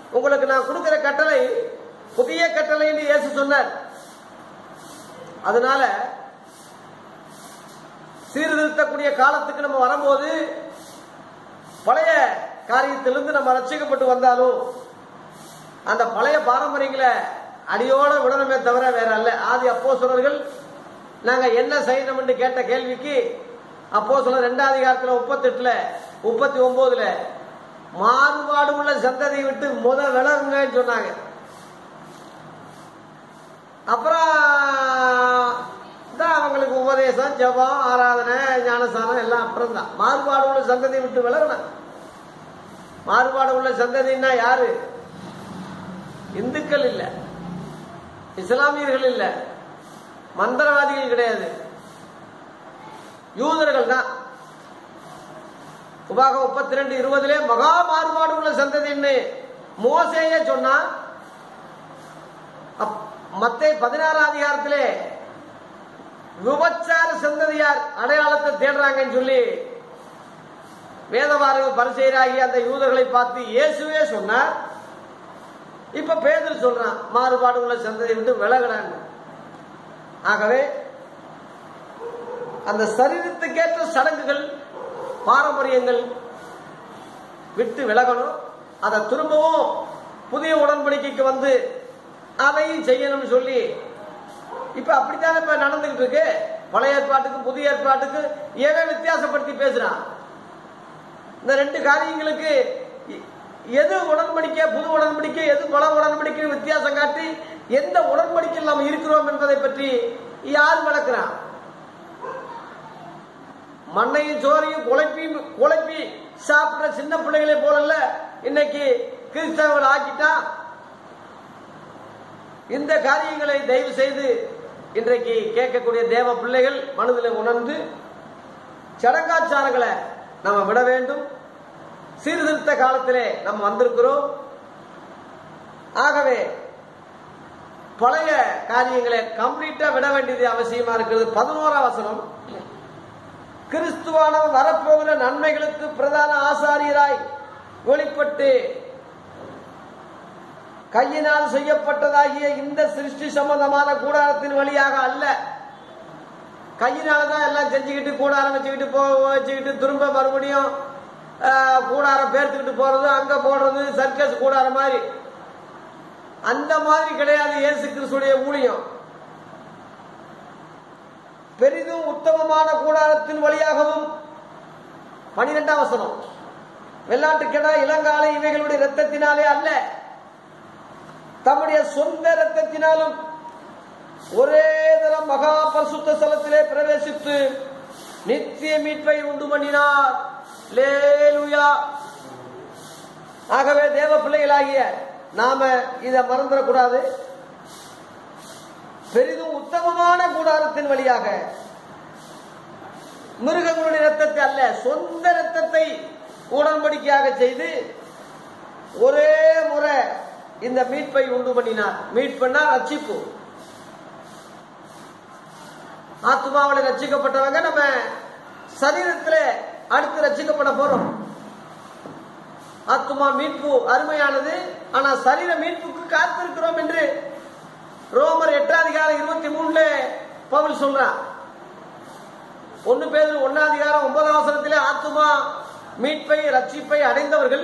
உங்களுக்கு நான் கொடுக்கிற கட்டளை புதிய கட்டளை என்று இயேசு சொன்னார் அதனால சீர்திருத்தக்கூடிய காலத்துக்கு நம்ம வரும்போது பழைய காரியத்திலிருந்து நம்ம ரட்சிக்கப்பட்டு வந்தாலும் அந்த பழைய பாரம்பரியங்களை அடியோட விடணுமே தவிர வேற அல்ல ஆதி அப்போ நாங்க என்ன செய்யணும்னு கேட்ட கேள்விக்கு அப்போ சொல்ல ரெண்டாவது அதிகாரத்துல முப்பத்தெட்டுல முப்பத்தி ஒன்பதுல மாறுபாடு உள்ள சந்ததியை விட்டு முத விலகுங்கன்னு சொன்னாங்க அப்புறம் தான் அவங்களுக்கு உபதேசம் ஜெபம் ஆராதனை ஞானசானம் எல்லாம் அப்புறம் தான் மாறுபாடு உள்ள சந்ததியை விட்டு விலகணும் மாறுபாடு உள்ள சந்ததின்னா யாரு இந்துக்கள் இல்ல இஸ்லாமியர்கள் இல்ல மந்திரவாதிகள் கிடையாது யூதர்கள் தான் உபாக முப்பத்தி ரெண்டு இருபதுல மகா மாறுபாடு உள்ள சந்ததின்னு மோசேய சொன்னா மத்திய பதினாறாம் அதிகாரத்திலே விபச்சார சந்ததியார் அடையாளத்தை தேடுறாங்கன்னு சொல்லி வேதவாரக பரிசெயராகி அந்த யூதர்களை பார்த்து இயேசுவே சொன்னார் இப்ப பேதர் சொல்றான் மாறுபாடு உள்ள சந்ததி விட்டு விலகிறாங்க ஆகவே அந்த சரீரத்துக்கேற்ற சடங்குகள் பாரம்பரியங்கள் விட்டு விலகணும் அதை திரும்பவும் புதிய உடன்படிக்கைக்கு வந்து அதையும் செய்யணும்னு சொல்லி இப்ப அப்படித்தானே இப்ப நடந்துகிட்டு இருக்கு பழைய ஏற்பாட்டுக்கு புதிய ஏற்பாட்டுக்கு ஏன் வித்தியாசப்படுத்தி பேசுறான் இந்த ரெண்டு காரியங்களுக்கு எது உடன்படிக்கை புது உடன்படிக்கை எது பல உடன்படிக்கை வித்தியாசம் காட்டி எந்த உடன்படிக்கையில் நாம் இருக்கிறோம் என்பதை பற்றி யார் விளக்குறான் மண்ணையும் சோறையும் குழப்பி குழப்பி சாப்பிடுற சின்ன பிள்ளைகளை போலல்ல இன்னைக்கு கிறிஸ்தவர்கள் ஆக்கிட்டா இந்த காரியங்களை தயவு செய்து இன்றைக்கு கேட்கக்கூடிய தேவ பிள்ளைகள் மனதில் உணர்ந்து சடங்காச்சாரங்களை நம்ம விட வேண்டும் சீர்திருத்த காலத்திலே நம்ம வந்திருக்கிறோம் ஆகவே பழைய காரியங்களை கம்ப்ளீட்டா விட வேண்டியது அவசியமா இருக்கிறது பதினோரா வசனம் கிறிஸ்துவானவர் வரப்போகிற நன்மைகளுக்கு பிரதான ஆசாரியராய் வெளிப்பட்டு கையினால் செய்யப்பட்டதாகிய இந்த சிருஷ்டி சம்பந்தமான கூடாரத்தின் வழியாக அல்ல கையினால தான் எல்லாம் செஞ்சுக்கிட்டு கூடாரம் வச்சுக்கிட்டு போ வச்சுக்கிட்டு திரும்ப மறுபடியும் கூடாரம் பேர்த்துக்கிட்டு போறது அங்க போடுறது சர்க்கஸ் கூடாரம் மாதிரி அந்த மாதிரி கிடையாது இயேசு கிறிஸ்துடைய ஊழியம் பெரிதும் உத்தமமான கூடாரத்தின் வழியாகவும் பனிரெண்டாம் வசனம் வெள்ளாட்டுக்கெடா இளங்காலை இவைகளுடைய ரத்தத்தினாலே அல்ல தம்முடைய சொந்த ரத்தத்தினாலும் ஒரே தரம் மகா பரிசுத்த ஸ்தலத்திலே பிரவேசித்து நித்திய மீட்பை உண்டு பண்ணினார் லேலுயா ஆகவே தேவ பிள்ளைகளாகிய நாம இதை மறந்துடக்கூடாது பெரிதும் உத்தமமான கூடாரத்தின் வழியாக மிருகங்களுடைய ரத்தத்தை அல்ல சொந்த ரத்தத்தை உடன்படிக்கையாக செய்து ஒரே முறை இந்த மீட்பை உண்டு பண்ணினார் மீட் பண்ணா ரட்சிப்பு ஆத்மாவில் ரட்சிக்கப்பட்டவங்க நம்ம சரீரத்தில் அடுத்து ரட்சிக்கப்பட போறோம் ஆத்மா மீட்பு அருமையானது ஆனா சரீர மீட்புக்கு காத்திருக்கிறோம் என்று ரோமர் எட்டாம் அதிகாரம் இருபத்தி மூணுல பவுல் சொல்றான் ஒன்னு பேர் ஒன்னாம் அதிகாரம் ஒன்பதாம் வசனத்திலே ஆத்மா மீட்பை ரட்சிப்பை அடைந்தவர்கள்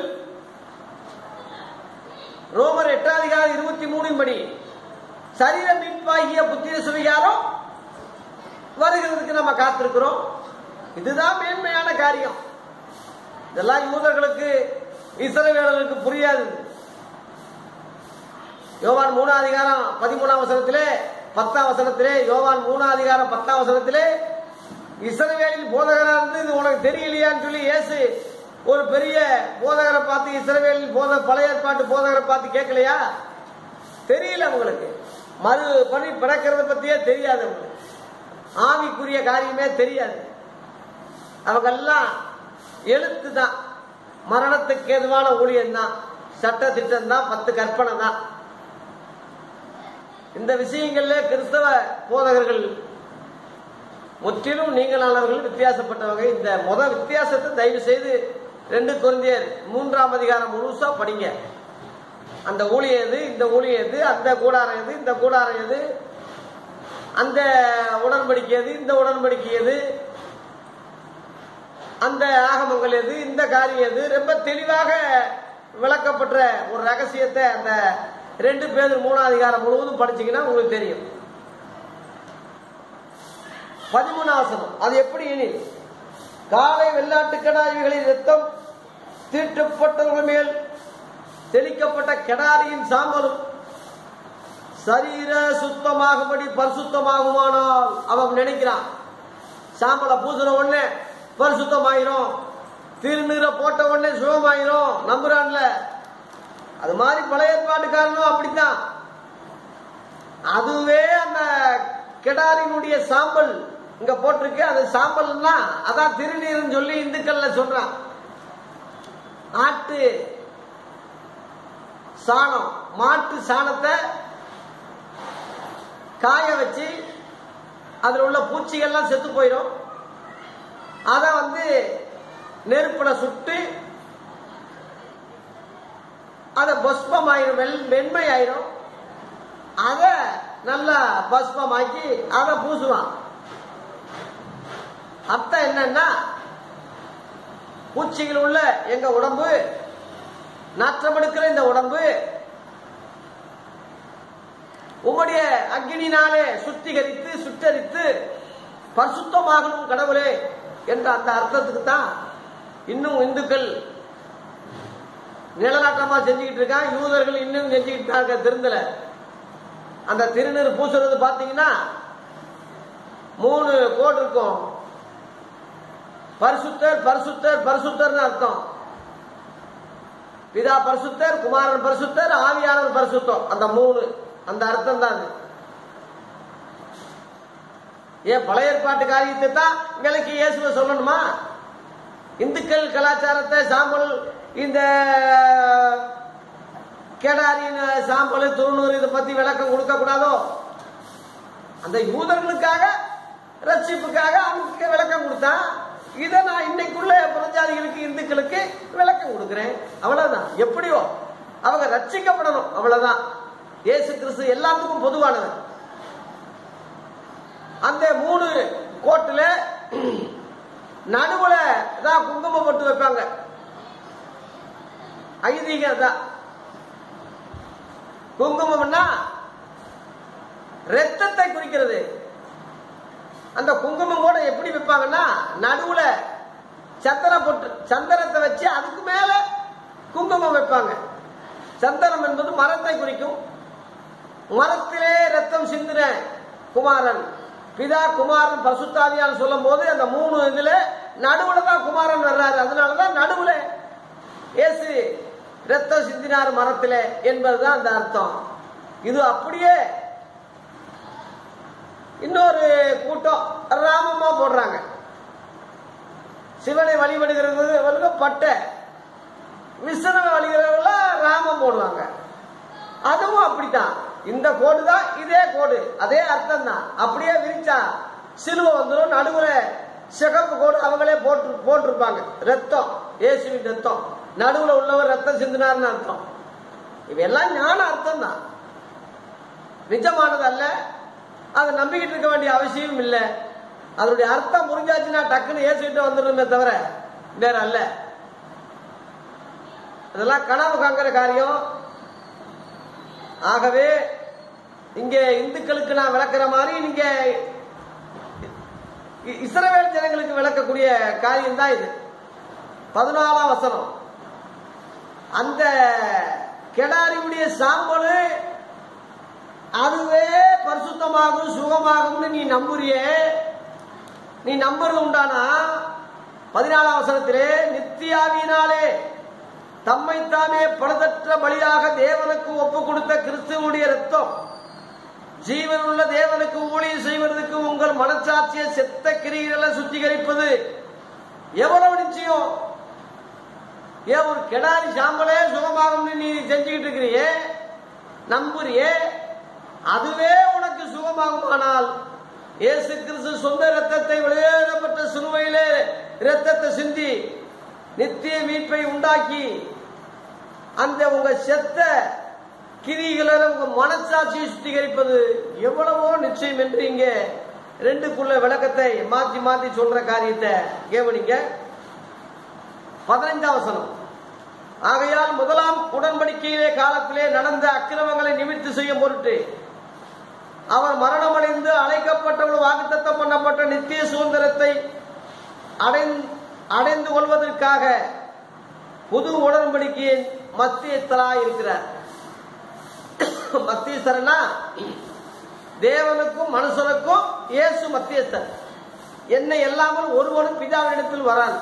ரோமர் எட்டாம் அதிகாரம் இருபத்தி மூணின் படி சரீர மீட்பாகிய புத்திர சுவிகாரம் வருகிறதுக்கு நம்ம காத்திருக்கிறோம் இதுதான் மேன்மையான காரியம் இதெல்லாம் யூதர்களுக்கு இஸ்ரவேலர்களுக்கு புரியாது யோவான் மூணாம் அதிகாரம் பதிமூணாம் வசனத்திலே பத்தாம் வசனத்திலே யோவான் மூணாம் அதிகாரம் பத்தாம் வசனத்திலே இஸ்ரவேலில் போதகரா இருந்து இது உனக்கு தெரியலையான்னு சொல்லி இயேசு ஒரு பெரிய போதகரை பார்த்து இஸ்ரவேலில் போத பழைய ஏற்பாட்டு போதகரை பார்த்து கேட்கலையா தெரியல உங்களுக்கு மறு பணி பிறக்கிறத பத்தியே தெரியாது உங்களுக்கு ஆவிக்குரிய காரியமே தெரியாது அவங்க எல்லாம் எழுத்து தான் மரணத்துக்கு ஏதுவான ஊழியம் தான் சட்ட திட்டம் தான் பத்து கற்பனை தான் இந்த விஷயங்கள்ல கிறிஸ்தவ போதகர்கள் முற்றிலும் நீங்களானவர்கள் வித்தியாசப்பட்டவங்க இந்த முத வித்தியாசத்தை தயவு செய்து ரெண்டு குழந்தையர் மூன்றாம் அதிகாரம் முழுசா படிங்க அந்த ஊழிய எது இந்த ஊழிய எது அந்த கூடாரம் எது இந்த கூடாரம் எது அந்த உடன்படிக்கை எது இந்த உடன்படிக்கை எது அந்த ஆகமங்கள் எது இந்த காரியம் எது ரொம்ப தெளிவாக விளக்கப்பட்ட ஒரு ரகசியத்தை அந்த ரெண்டு பேர் மூணாம் அதிகாரம் முழுவதும் படிச்சீங்கன்னா உங்களுக்கு தெரியும் பதிமூணாசனம் அது எப்படி எனில் காலை வெள்ளாட்டு கடாய்களின் ரத்தம் தீட்டப்பட்டவர்கள் மேல் தெளிக்கப்பட்ட கெடாரியின் சாம்பலும் சரீர சுத்தமாகும்படி பரிசுத்தமாகுமானால் அவன் நினைக்கிறான் சாம்பலை பூசின உடனே பரிசுத்தமாயிரும் திருநீரை போட்ட உடனே சுகமாயிரும் நம்புறான்ல அது மாதிரி பழைய ஏற்பாட்டுக்காரனும் அப்படித்தான் அதுவே அந்த கெடாரினுடைய சாம்பல் இங்க போட்டிருக்கு அது சாம்பல்னா அதான் திருநீர்னு சொல்லி இந்துக்கள்ல சொல்றான் ஆட்டு சாணம் மாட்டு சாணத்தை காய வச்சு அதுல உள்ள பூச்சிகள்லாம் செத்து போயிடும் அதை வந்து நெருப்புல சுட்டு அதை பஸ்பம் ஆயிரும் வெள் வெண்மை ஆயிரும் அதை நல்லா பஸ்பமாக்கி அதை பூசுவான் அர்த்தம் என்னன்னா பூச்சிகள் உள்ள எங்க உடம்பு நாற்றமெடுக்கிற இந்த உடம்பு உம்முடைய அக்னினாலே சுத்திகரித்து சுட்டரித்து பரிசுத்தமாகணும் கடவுளே என்ற அந்த அர்த்தத்துக்கு தான் இன்னும் இந்துக்கள் நிலநாட்டமா செஞ்சுக்கிட்டு இருக்கான் யூதர்கள் இன்னும் செஞ்சுக்கிட்டு இருக்காங்க திருந்தல அந்த திருநீர் பூசுறது பாத்தீங்கன்னா மூணு கோடு இருக்கும் பரிசுத்தர் பரிசுத்தர் பரிசுத்தர்னு அர்த்தம் பிதா பரிசுத்தர் குமாரன் பரிசுத்தர் ஆவியானவர் பரிசுத்தம் அந்த மூணு அந்த அர்த்தம் தான் அது ஏன் பழைய ஏற்பாட்டு காரியத்தை தான் விலைக்கு இயேசுவை சொல்லணுமா இந்துக்கள் கலாச்சாரத்தை சாம்பல் இந்த கேடாரின் சாம்பல் துருநூறு இதை பத்தி விளக்கம் கொடுக்க கூடாதோ அந்த யூதர்களுக்காக ரட்சிப்புக்காக அவங்களுக்கு விளக்கம் கொடுத்தான் இதை நான் இன்னைக்குள்ள பிரஜாதிகளுக்கு இந்துக்களுக்கு விளக்கம் கொடுக்கிறேன் அவ்வளவுதான் எப்படியோ அவங்க ரட்சிக்கப்படணும் அவ்வளவுதான் இயேசு கிறிஸ்து எல்லாத்துக்கும் பொதுவானவர் அந்த மூணு கோட்டுல நடுவுல தான் குங்குமம் போட்டு வைப்பாங்க ஐதீகம் தான் குங்குமம்னா ரத்தத்தை குறிக்கிறது அந்த குங்குமம் கூட எப்படி வைப்பாங்கன்னா நடுவுல சந்தன பொட்டு சந்தனத்தை வச்சு அதுக்கு மேல குங்குமம் வைப்பாங்க சந்தனம் என்பது மரத்தை குறிக்கும் மரத்திலே ரத்தம் சிந்தின குமாரன் பிதா குமாரன் பசுத்தாவியால் சொல்லும் போது அந்த மூணு இதுல நடுவுல தான் குமாரன் வர்றாரு அதனாலதான் நடுவுல இயேசு ரத்தம் சிந்தினார் மரத்திலே என்பதுதான் அந்த அர்த்தம் இது அப்படியே இன்னொரு கூட்டம் ராமமா போடுறாங்க சிவனை வழிபடுகிறவங்க பட்டை விஷ்ணுவை வழிபடுறவங்கள ராமம் போடுவாங்க அதுவும் அப்படித்தான் இந்த கோடு தான் இதே கோடு அதே அர்த்தம் தான் அப்படியே விரிச்சா சிலுவை வந்துடும் நடுவுல சிகப்பு கோடு அவங்களே போட்டு போட்டிருப்பாங்க ரத்தம் இயேசுவின் ரத்தம் நடுவுல உள்ளவர் ரத்தம் சிந்தினார்னு அர்த்தம் இவையெல்லாம் ஞான அர்த்தம் தான் நிஜமானது அல்ல அதை நம்பிக்கிட்டு இருக்க வேண்டிய அவசியம் இல்லை அதனுடைய அர்த்தம் புரிஞ்சாச்சுன்னா டக்குன்னு ஏசிட்டு வந்துடுமே தவிர வேற அல்ல அதெல்லாம் கனவு காங்கிற காரியம் ஆகவே இங்கே இந்துக்களுக்கு நான் விளக்குற மாதிரி நீங்க இ- இஸ்ரவேல் ஜனங்களுக்கு விளக்கக்கூடிய காரியம் தான் இது பதினாலாம் வசனம் அந்த கெடாரியுடைய சாம்பல் அதுவே பரிசுத்தமாகும் சுகமாகும்னு நீ நம்புறியே நீ நம்புறது உண்டானா பதினாலாம் வசனத்திலே நித்தியாவினாலே தம்மை தாமே பழுதற்ற பலியாக தேவனுக்கு ஒப்பு கொடுத்த கிறிஸ்துவனுடைய ரத்தம் ஜீவனுள்ள தேவனுக்கு ஊழியம் செய்வதற்கு உங்கள் மனச்சாட்சியை செத்த கிரிகளை சுத்திகரிப்பது எவ்வளவு நிச்சயம் ஏன் ஒரு கெடாரி சாம்பலே சுகமாகும்னு நீ செஞ்சுக்கிட்டு இருக்கிறியே நம்புறியே அதுவே உனக்கு சுகமாகுமானால் இயேசு கிறிஸ்து சொந்த ரத்தத்தை வெளியேறப்பட்ட சிலுவையிலே ரத்தத்தை சிந்தி நித்திய மீட்பை உண்டாக்கி அந்த உங்க செத்த கிரிகள உங்க மனசாட்சியை சுத்திகரிப்பது எவ்வளவோ நிச்சயம் என்று இங்கே ரெண்டுக்குள்ள விளக்கத்தை மாத்தி மாத்தி சொல்ற காரியத்தை கேவனிங்க பதினைஞ்சாம் வசனம் ஆகையால் முதலாம் உடன்படிக்கையிலே காலத்திலே நடந்த அக்கிரமங்களை நிமிர்த்தி செய்யும் பொருட்டு அவர் மரணமடைந்து அழைக்கப்பட்டவள் வாக்குத்தத்தம் பண்ணப்பட்ட நித்திய சுதந்திரத்தை அடைந்- அடைந்து கொள்வதற்காக புது உடன்படிக்கையின் மத்தியஸ்தராய் இருக்கிறார் மத்தியஸ்தரனா தேவனுக்கும் மனுஷனுக்கும் இயேசு மத்தியஸ்தர் என்னை இல்லாமல் ஒருவனும் பிதாவினிடத்தில் வரான்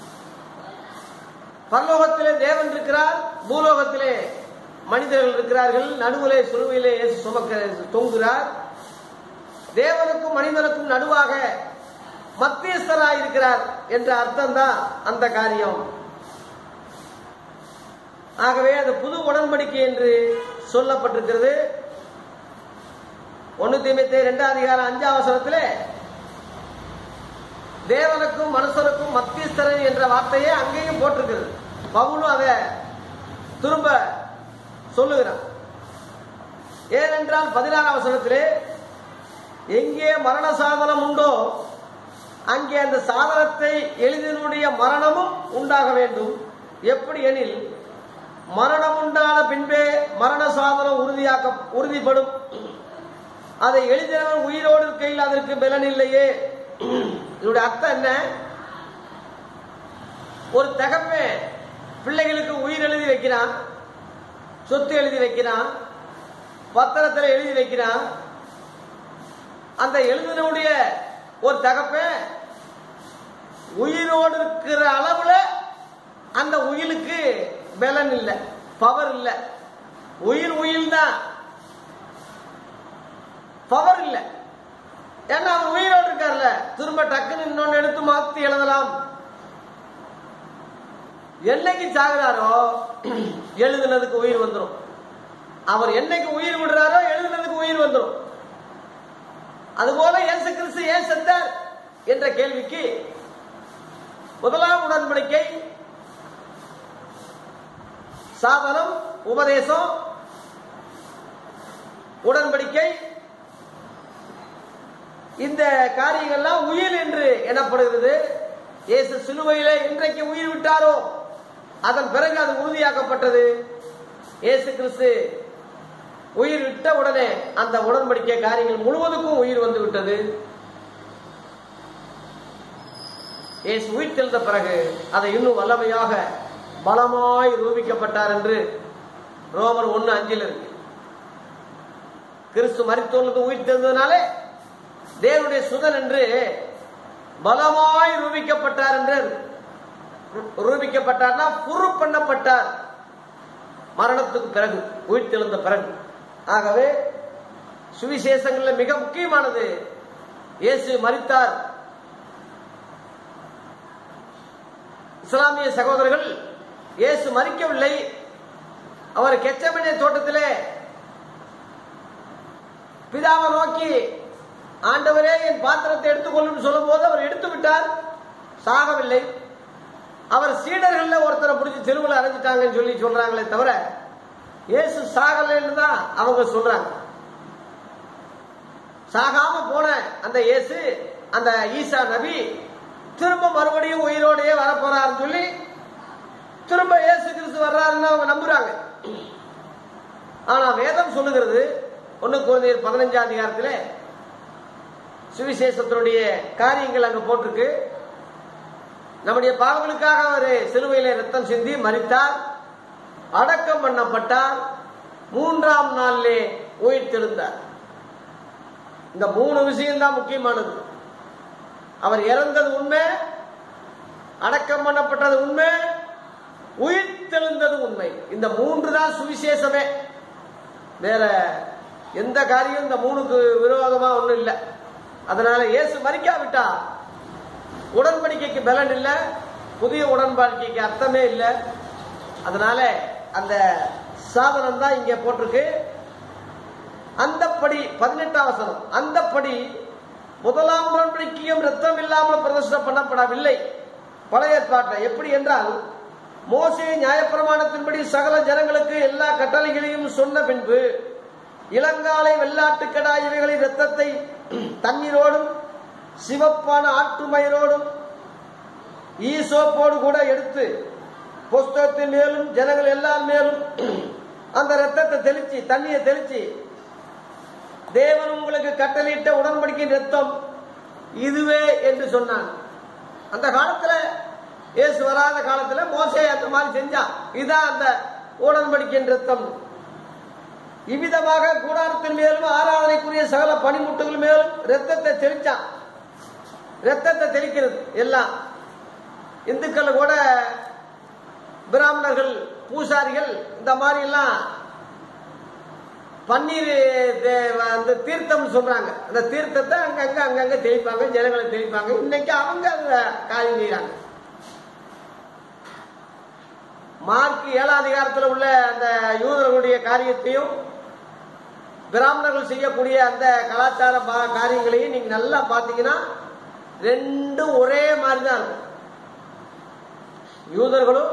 பரலோகத்திலே தேவன் இருக்கிறார் பூலோகத்திலே மனிதர்கள் இருக்கிறார்கள் நடுவிலே சுழுவிலே இயேசு சுமக்க தொங்குகிறார் தேவனுக்கும் மனிதனுக்கும் நடுவாக மத்தியஸ்தராய் இருக்கிறார் என்ற அர்த்தம் தான் அந்த காரியம் ஆகவே அது புது உடன்படிக்கை என்று சொல்லப்பட்டிருக்கிறது ஒன்னு தீமத்தை இரண்டாம் அதிகாரம் அஞ்சாம் வசனத்திலே தேவனுக்கும் மனுஷனுக்கும் மத்தியஸ்தரன் என்ற வார்த்தையே அங்கேயும் போட்டிருக்கிறது பவுலும் அதை திரும்ப சொல்லுகிறான் ஏனென்றால் பதினாறாம் வசனத்திலே எங்கே மரண சாதனம் உண்டோ அங்கே அந்த சாதனத்தை எளிதனுடைய மரணமும் உண்டாக வேண்டும் எப்படி எனில் மரணம் உண்டான பின்பே மரண சாதனம் உறுதியாக்க உறுதிப்படும் அதை எழுதினவன் உயிரோடு இருக்கையில் அதற்கு பலன் இல்லையே இதோட அர்த்தம் என்ன ஒரு தகப்பே பிள்ளைகளுக்கு உயிர் எழுதி வைக்கிறான் சொத்து எழுதி வைக்கிறான் பத்திரத்தில் எழுதி வைக்கிறான் அந்த எழுதினுடைய ஒரு தகப்பன் உயிரோடு இருக்கிற அளவுல அந்த உயிலுக்கு பலன் இல்லை பவர் இல்லை உயிர் உயில் தான் பவர் இல்லை ஏன்னா அவர் உயிரோடு இருக்கார்ல திரும்ப டக்குன்னு இன்னொன்னு எடுத்து மாத்தி எழுதலாம் என்னைக்கு சாகுறாரோ எழுதுனதுக்கு உயிர் வந்துடும் அவர் என்னைக்கு உயிர் விடுறாரோ எழுதுனதுக்கு உயிர் வந்துடும் அதுபோல இயேசு கிறிஸ்து ஏன் செத்தார் என்ற கேள்விக்கு முதலாம் உடன்படிக்கை சாதனம் உபதேசம் உடன்படிக்கை இந்த காரியங்கள்லாம் உயிர் என்று எனப்படுகிறது இயேசு சிலுவையிலே இன்றைக்கு உயிர் விட்டாரோ அதன் பிறகு அது உறுதியாக்கப்பட்டது இயேசு கிறிஸ்து உயிர் விட்ட உடனே அந்த உடன்படிக்கை காரியங்கள் முழுவதுக்கும் உயிர் வந்து விட்டது இயேசு உயிர் தெழுந்த பிறகு அதை இன்னும் வல்லமையாக பலமாய் ரூபிக்கப்பட்டார் என்று ரோமர் ஒன்னு அஞ்சில் இருக்கு கிறிஸ்து மரித்தோர்ந்து உயிர் தெழுந்ததுனாலே தேவனுடைய சுதன் என்று பலமாய் ரூபிக்கப்பட்டார் என்று ரூபிக்கப்பட்டார்னா புரு பண்ணப்பட்டார் மரணத்துக்கு பிறகு உயிர் தெழுந்த பிறகு ஆகவே சுவிசேஷங்கள்ல மிக முக்கியமானது இயேசு மரித்தார் இஸ்லாமிய சகோதரர்கள் இயேசு மறிக்கவில்லை அவர் கெச்சமனே தோட்டத்திலே பிதாவை நோக்கி ஆண்டவரே என் பாத்திரத்தை எடுத்துக்கொள்ளும் சொல்லும் போது அவர் எடுத்து விட்டார் சாகவில்லை அவர் சீடர்கள் ஒருத்தரை பிடிச்சி தெருவில் அரைஞ்சிட்டாங்கன்னு சொல்லி சொல்றாங்களே தவிர இயேசு சாகலைன்னு தான் அவங்க சொல்றாங்க சாகாம போன அந்த இயேசு அந்த ஈசா நபி திரும்ப மறுபடியும் உயிரோடையே வரப்போறாருன்னு சொல்லி திரும்ப இயேசு கிறிஸ்து வர்றாருன்னு அவங்க நம்புறாங்க ஆனா வேதம் சொல்லுகிறது ஒன்னு குழந்தையர் பதினஞ்சாம் அதிகாரத்தில் சுவிசேஷத்தினுடைய காரியங்கள் அங்க போட்டிருக்கு நம்முடைய பாவங்களுக்காக அவர் சிலுவையில ரத்தம் சிந்தி மறித்தார் அடக்கம் பண்ணப்பட்டார் மூன்றாம் நாளிலே உயிர் தெழுந்தார் இந்த மூணு விஷயம் தான் முக்கியமானது அவர் இறந்தது உண்மை அடக்கம் பண்ணப்பட்டது உண்மை உயிர் தெழுந்தது உண்மை இந்த மூன்று தான் சுவிசேஷமே வேற எந்த காரியம் இந்த மூணுக்கு விரோதமா ஒண்ணும் இல்லை அதனால இயேசு மறிக்காவிட்டா உடன்படிக்கைக்கு பலன் இல்லை புதிய உடன்படிக்கைக்கு அர்த்தமே இல்லை அதனால அந்த சாதனம் தான் இங்க போட்டிருக்கு அந்தப்படி பதினெட்டாம் வசனம் அந்தப்படி முதலாம் உடன்படிக்கையும் ரத்தம் இல்லாமல் பிரதர்சனம் பண்ணப்படவில்லை பழைய ஏற்பாட்டில் எப்படி என்றால் மோசே நியாயப்பிரமாணத்தின்படி சகல ஜனங்களுக்கு எல்லா கட்டளைகளையும் சொன்ன பின்பு இளங்காலை வெள்ளாட்டுக்கடா இவைகளின் இரத்தத்தை தண்ணீரோடும் சிவப்பான ஆட்டு மயிரோடும் ஈசோப்போடு கூட எடுத்து புஸ்தகத்தின் மேலும் ஜனங்கள் எல்லார் மேலும் அந்த ரத்தத்தை தெளிச்சு தண்ணியை தெளிச்சு தேவன் உங்களுக்கு கட்டளையிட்ட உடன்படிக்கையின் ரத்தம் இதுவே என்று சொன்னான் அந்த காலத்துல இயேசு வராத காலத்துல மோசே அந்த மாதிரி செஞ்சான் இதான் அந்த உடன்படிக்கையின் ரத்தம் இவ்விதமாக கூடாரத்தின் மேலும் ஆராதனைக்குரிய சகல பனிமுட்டுகள் மேலும் ரத்தத்தை தெளிச்சான் ரத்தத்தை தெளிக்கிறது எல்லாம் இந்துக்கள் கூட பிராமணர்கள் பூசாரிகள் இந்த மாதிரி எல்லாம் பன்னீர் தே- அந்த தீர்த்தம் சொல்றாங்க அந்த தீர்த்தத்தை அங்கங்க அங்கங்க தெளிப்பாங்க ஜனங்களை தெளிப்பாங்க இன்னைக்கு அவங்க அந்த காரியம் செய்யறாங்க மார்க் ஏழாம் அதிகாரத்தில் உள்ள அந்த யூதர்களுடைய காரியத்தையும் பிராமணர்கள் செய்யக்கூடிய அந்த கலாச்சார பா- காரியங்களையும் நீங்க நல்லா பாத்தீங்கன்னா ரெண்டும் ஒரே மாதிரி தான் இருக்கும் யூதர்களும்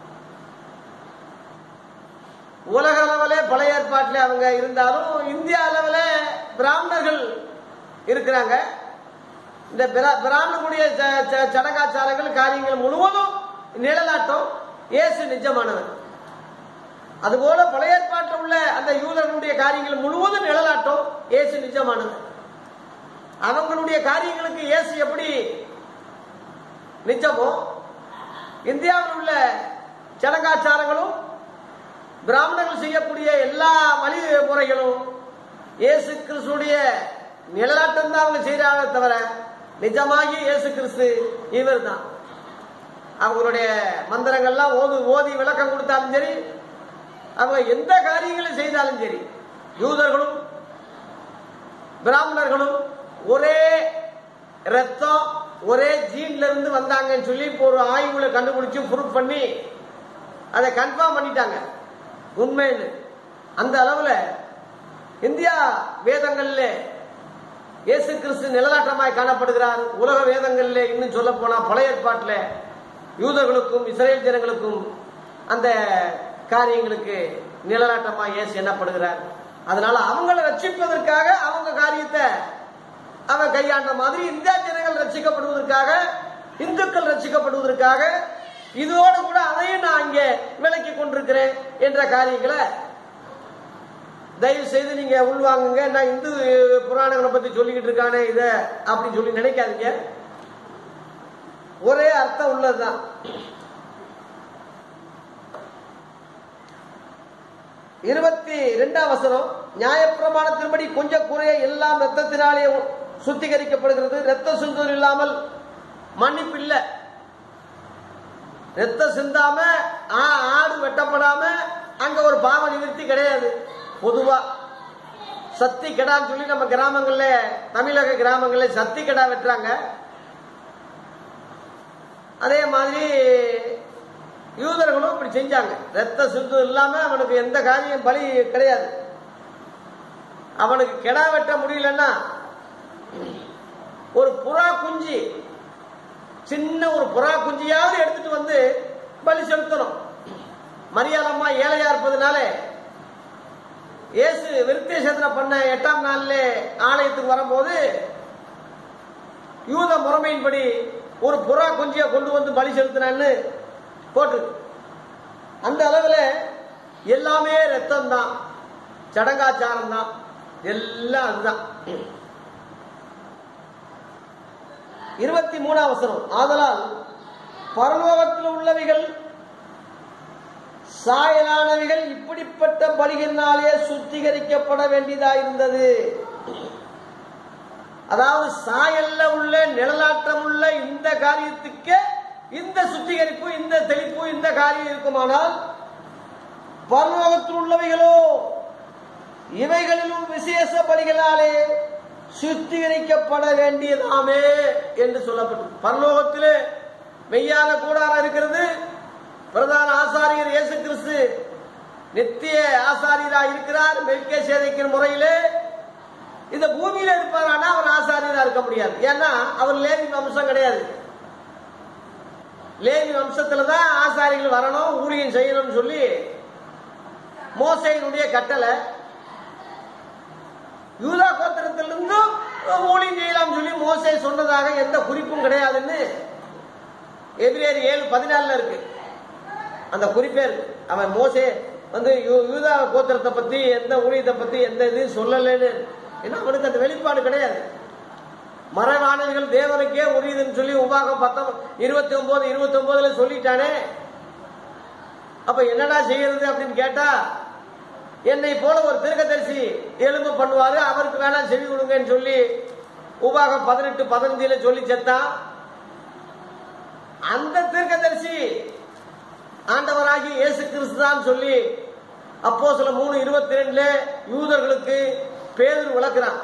உலக அளவில் பழைய ஏற்பாட்டில் அவங்க இருந்தாலும் இந்திய அளவில் பிராமணர்கள் இருக்கிறாங்க இந்த பிரா- பிராமணர்களுடைய ச- ச- சடங்காச்சாரங்கள் காரியங்கள் முழுவதும் நிழலாட்டம் இயேசு நிஜமானவர் அதுபோல பழைய ஏற்பாட்டில் உள்ள அந்த யூதர்களுடைய காரியங்கள் முழுவதும் நிழலாட்டம் இயேசு நிஜமானவர் அவங்களுடைய காரியங்களுக்கு இயேசு எப்படி நிஜமோ இந்தியாவில் உள்ள சடங்காச்சாரங்களும் பிராமணர்கள் செய்யக்கூடிய எல்லா வழிமுறைகளும் இயேசு கிறிஸ்துடைய நிழலாட்டம் தான் அவங்க செய்யறாங்க தவிர நிஜமாகி இயேசு கிறிஸ்து இவர் தான் அவங்களுடைய மந்திரங்கள்லாம் ஓது ஓதி விளக்கம் கொடுத்தாலும் சரி அவங்க எந்த காரியங்களை செய்தாலும் சரி யூதர்களும் பிராமணர்களும் ஒரே ரத்தம் ஒரே ஜீன்ல இருந்து வந்தாங்கன்னு சொல்லி இப்போ ஒரு ஆய்வுல கண்டுபிடிச்சு ப்ரூவ் பண்ணி அதை கன்ஃபார்ம் பண்ணிட்டாங்க உண்மைன்னு அந்த அளவுல இந்தியா வேதங்கள்ல இயேசு கிறிஸ்து நிழலாட்டமாய் காணப்படுகிறார் உலக வேதங்கள்ல இன்னும் சொல்ல போனா பழைய ஏற்பாட்டில் யூதர்களுக்கும் இஸ்ரேல் ஜனங்களுக்கும் அந்த காரியங்களுக்கு நிழலாட்டமாய் இயேசு எண்ணப்படுகிறார் அதனால அவங்களை ரட்சிப்பதற்காக அவங்க காரியத்தை அவன் கையாண்ட மாதிரி இந்தியா ஜனங்கள் ரட்சிக்கப்படுவதற்காக இந்துக்கள் ரட்சிக்கப்படுவதற்காக இதோடு கூட அதையும் நான் இங்கே விலக்கி கொண்டிருக்கிறேன் என்ற காரியங்களை தயவு செய்து நீங்க உள்வாங்குங்க நான் இந்து புராணங்களை பத்தி சொல்லிக்கிட்டு இருக்கானே இத அப்படின்னு சொல்லி நினைக்காதீங்க ஒரே அர்த்தம் உள்ளதுதான் இருபத்தி ரெண்டாம் வசனம் நியாயப்பிரமாணத்தின்படி கொஞ்சம் குறைய எல்லாம் ரத்தத்தினாலே சுத்திகரிக்கப்படுகிறது ரத்த சிந்தூர் இல்லாமல் மன்னிப்பு இல்லை ரத்த சிந்தாம ஆ- ஆடு வெட்டப்படாம அங்க ஒரு பாவ நிவர்த்தி கிடையாது பொதுவா சத்தி கெடான்னு சொல்லி நம்ம கிராமங்கள்ல தமிழக கிராமங்கள்ல சத்தி கெடா வெட்டுறாங்க அதே மாதிரி யூதர்களும் இப்படி செஞ்சாங்க ரத்த சிந்து இல்லாம அவனுக்கு எந்த காரியம் பலி கிடையாது அவனுக்கு கெடா வெட்ட முடியலன்னா ஒரு புறா குஞ்சு சின்ன ஒரு புறா குஞ்சியாவது எடுத்துட்டு வந்து பலி செலுத்தணும் மரியாதம்மா ஏழையா இருப்பதுனாலே இயேசு விருத்தேசத்துல பண்ண எட்டாம் நாள்ல ஆலயத்துக்கு வரும்போது யூத முறைமையின்படி ஒரு புறா குஞ்சிய கொண்டு வந்து பலி செலுத்தினான்னு போட்டு அந்த அளவுல எல்லாமே ரத்தம் தான் சடங்காச்சாரம் தான் எல்லாம் அதுதான் இருபத்தி மூணாம் வசனம் ஆதலால் பரலோகத்தில் உள்ளவைகள் சாயலானவைகள் இப்படிப்பட்ட பலிகளினாலே சுத்திகரிக்கப்பட வேண்டியதாயிருந்தது அதாவது சாயல்ல உள்ள நிழலாட்டம் உள்ள இந்த காரியத்துக்கு இந்த சுத்திகரிப்பு இந்த தெளிப்பு இந்த காரியம் இருக்குமானால் பரலோகத்தில் உள்ளவைகளோ இவைகளிலும் விசேஷ பலிகளாலே சுத்திகரிக்கப்பட வேண்டியதாமே என்று சொல்லப்பட்டது பரலோகத்திலே மெய்யான கூடாரம் இருக்கிறது பிரதான ஆசாரியர் இயேசு கிறிஸ்து நித்திய ஆசாரியரா இருக்கிறார் மெல்கே சேதைக்கிற முறையிலே இந்த பூமியில இருப்பாரானா அவர் ஆசாரியரா இருக்க முடியாது ஏன்னா அவர் லேவி வம்சம் கிடையாது லேவி வம்சத்துல தான் ஆசாரிகள் வரணும் ஊழியம் செய்யணும்னு சொல்லி மோசையினுடைய கட்டளை யூதா கோத்திரத்திலிருந்தும் ஊழியம் செய்யலாம் சொல்லி மோசே சொன்னதாக எந்த குறிப்பும் கிடையாதுன்னு எதிரேறு ஏழு பதினாலுல இருக்கு அந்த குறிப்பே இருக்கு அவன் மோசே வந்து யூ- யூதா கோத்திரத்தை பத்தி எந்த ஊழியத்தை பத்தி எந்த இதையும் சொல்லலைன்னு ஏன்னா அவனுக்கு அந்த வெளிப்பாடு கிடையாது மறைவானவர்கள் தேவனுக்கே உரியதுன்னு சொல்லி உபாகம் பத்தொன்பது இருபத்தி ஒன்பது இருபத்தி ஒன்பதுல சொல்லிட்டானே அப்ப என்னடா செய்யறது அப்படின்னு கேட்டா என்னை போல ஒரு தீர்க்கதரிசி எலும்பு பண்ணுவாரு அவருக்கு வேணா செவி கொடுங்கன்னு சொல்லி உபாகம் பதினெட்டு பதினஞ்சுல சொல்லி செத்தான் அந்த தீர்க்கதரிசி ஆண்டவராகி இயேசு கிறிஸ்து தான் சொல்லி அப்போ சில மூணு இருபத்தி ரெண்டுல யூதர்களுக்கு பேதர் விளக்குறான்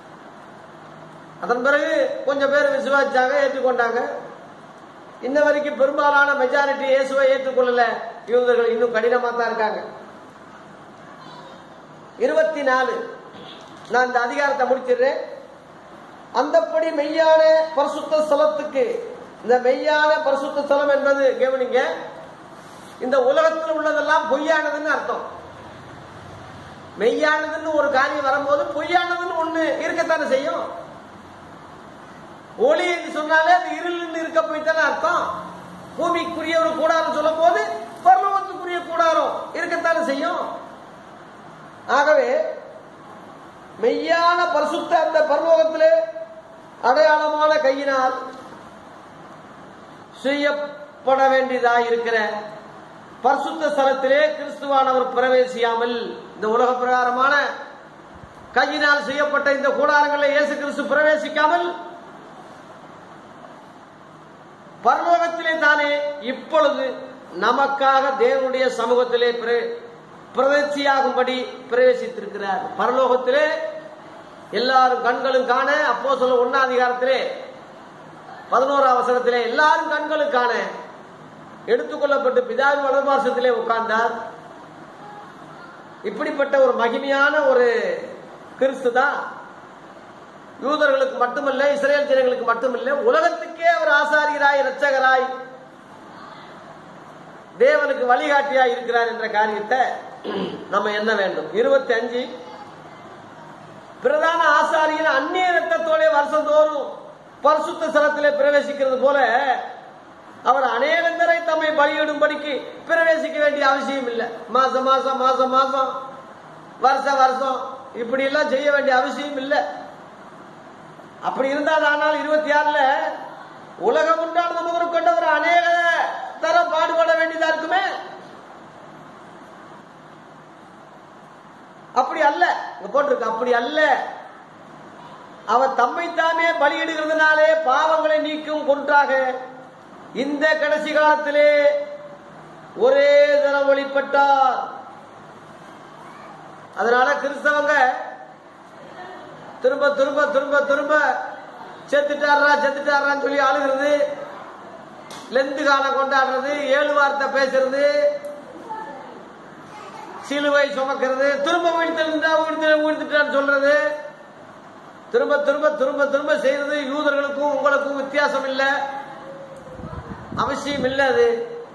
அதன் பிறகு கொஞ்சம் பேர் விசுவாசிச்சாங்க ஏற்றுக்கொண்டாங்க இன்ன வரைக்கும் பெரும்பாலான மெஜாரிட்டி இயேசுவை ஏற்றுக்கொள்ளல யூதர்கள் இன்னும் கடினமா தான் இருக்காங்க இருபத்தி நாலு நான் இந்த அதிகாரத்தை முடிச்சிடுறேன் அந்தப்படி மெய்யான பரிசுத்த ஸ்தலத்துக்கு இந்த மெய்யான பரிசுத்த ஸ்தலம் என்பது கவனிங்க இந்த உலகத்தில் உள்ளதெல்லாம் பொய்யானதுன்னு அர்த்தம் மெய்யானதுன்னு ஒரு காரியம் வரும்போது பொய்யானதுன்னு ஒண்ணு இருக்கத்தானே செய்யும் ஒளி என்று சொன்னாலே அது இருள்னு இருக்க போய்த்தானே அர்த்தம் பூமிக்குரிய ஒரு கூடாரம் சொல்லும் போது பரலோகத்துக்குரிய கூடாரம் இருக்கத்தானே செய்யும் ஆகவே மெய்யான பரிசுத்த அந்த பரலோகத்திலே அடையாளமான கையினால் செய்யப்பட வேண்டியதாக இருக்கிற பரிசுத்த ஸ்தலத்திலே கிறிஸ்துவானவர் பிரவேசியாமல் இந்த உலக பிரகாரமான கையினால் செய்யப்பட்ட இந்த கூடாரங்களில் இயேசு கிறிஸ்து பிரவேசிக்காமல் பரலோகத்திலே தானே இப்பொழுது நமக்காக தேவனுடைய சமூகத்திலே பிர- பிரவேசியாகும்படி பிரவேசித்திருக்கிறார் பரலோகத்திலே எல்லாரும் கண்களும் காண அப்போ சொல்ல ஒன்னா அதிகாரத்திலே பதினோராம் வசனத்திலே எல்லாரும் கண்களும் காண எடுத்துக்கொள்ளப்பட்டு பிதாவின் வலதுபாசத்திலே உட்கார்ந்தார் இப்படிப்பட்ட ஒரு மகிமையான ஒரு கிறிஸ்து தான் யூதர்களுக்கு மட்டுமல்ல இஸ்ரேல் ஜனங்களுக்கு மட்டுமல்ல உலகத்துக்கே அவர் ஆசாரியராய் இரட்சகராய் தேவனுக்கு வழிகாட்டியாய் இருக்கிறார் என்ற காரியத்தை நம்ம என்ன வேண்டும் இருபத்தி அஞ்சு பிரதான ஆசாரியின் அந்நிய ரத்தத்தோட வருஷந்தோறும் பரிசுத்த ஸ்தலத்திலே பிரவேசிக்கிறது போல அவர் அநேகந்தரை தம்மை பலியிடும்படிக்கு பிரவேசிக்க வேண்டிய அவசியம் இல்லை மாசம் மாசம் மாசம் மாசம் வருஷ வருஷம் இப்படி எல்லாம் செய்ய வேண்டிய அவசியம் இல்லை அப்படி இருந்தால் ஆனால் இருபத்தி ஆறுல உலகம் உண்டானது முதல் கொண்டவர் அநேக தரம் பாடுபட வேண்டியதா இருக்குமே அப்படி அல்ல இங்க போட்டிருக்கு அப்படி அல்ல அவர் தம்மைத்தாமே பலியிடுகிறதுனாலே பாவங்களை நீக்கும் கொன்றாக இந்த கடைசி காலத்திலே ஒரே தரம் வழிபட்டார் அதனால கிறிஸ்தவங்க திரும்ப திரும்ப திரும்ப திரும்ப செத்துட்டாரா செத்துட்டாரான்னு சொல்லி அழுகிறது லெந்து காலம் கொண்டாடுறது ஏழு வார்த்தை பேசுறது சிலுவை சுமக்கிறது திரும்ப வீழ்த்திருந்தா வீழ்த்து வீழ்த்துட்டான்னு சொல்றது திரும்ப திரும்ப திரும்ப திரும்ப செய்யறது யூதர்களுக்கும் உங்களுக்கும் வித்தியாசம் இல்லை அவசியம் இல்லை அது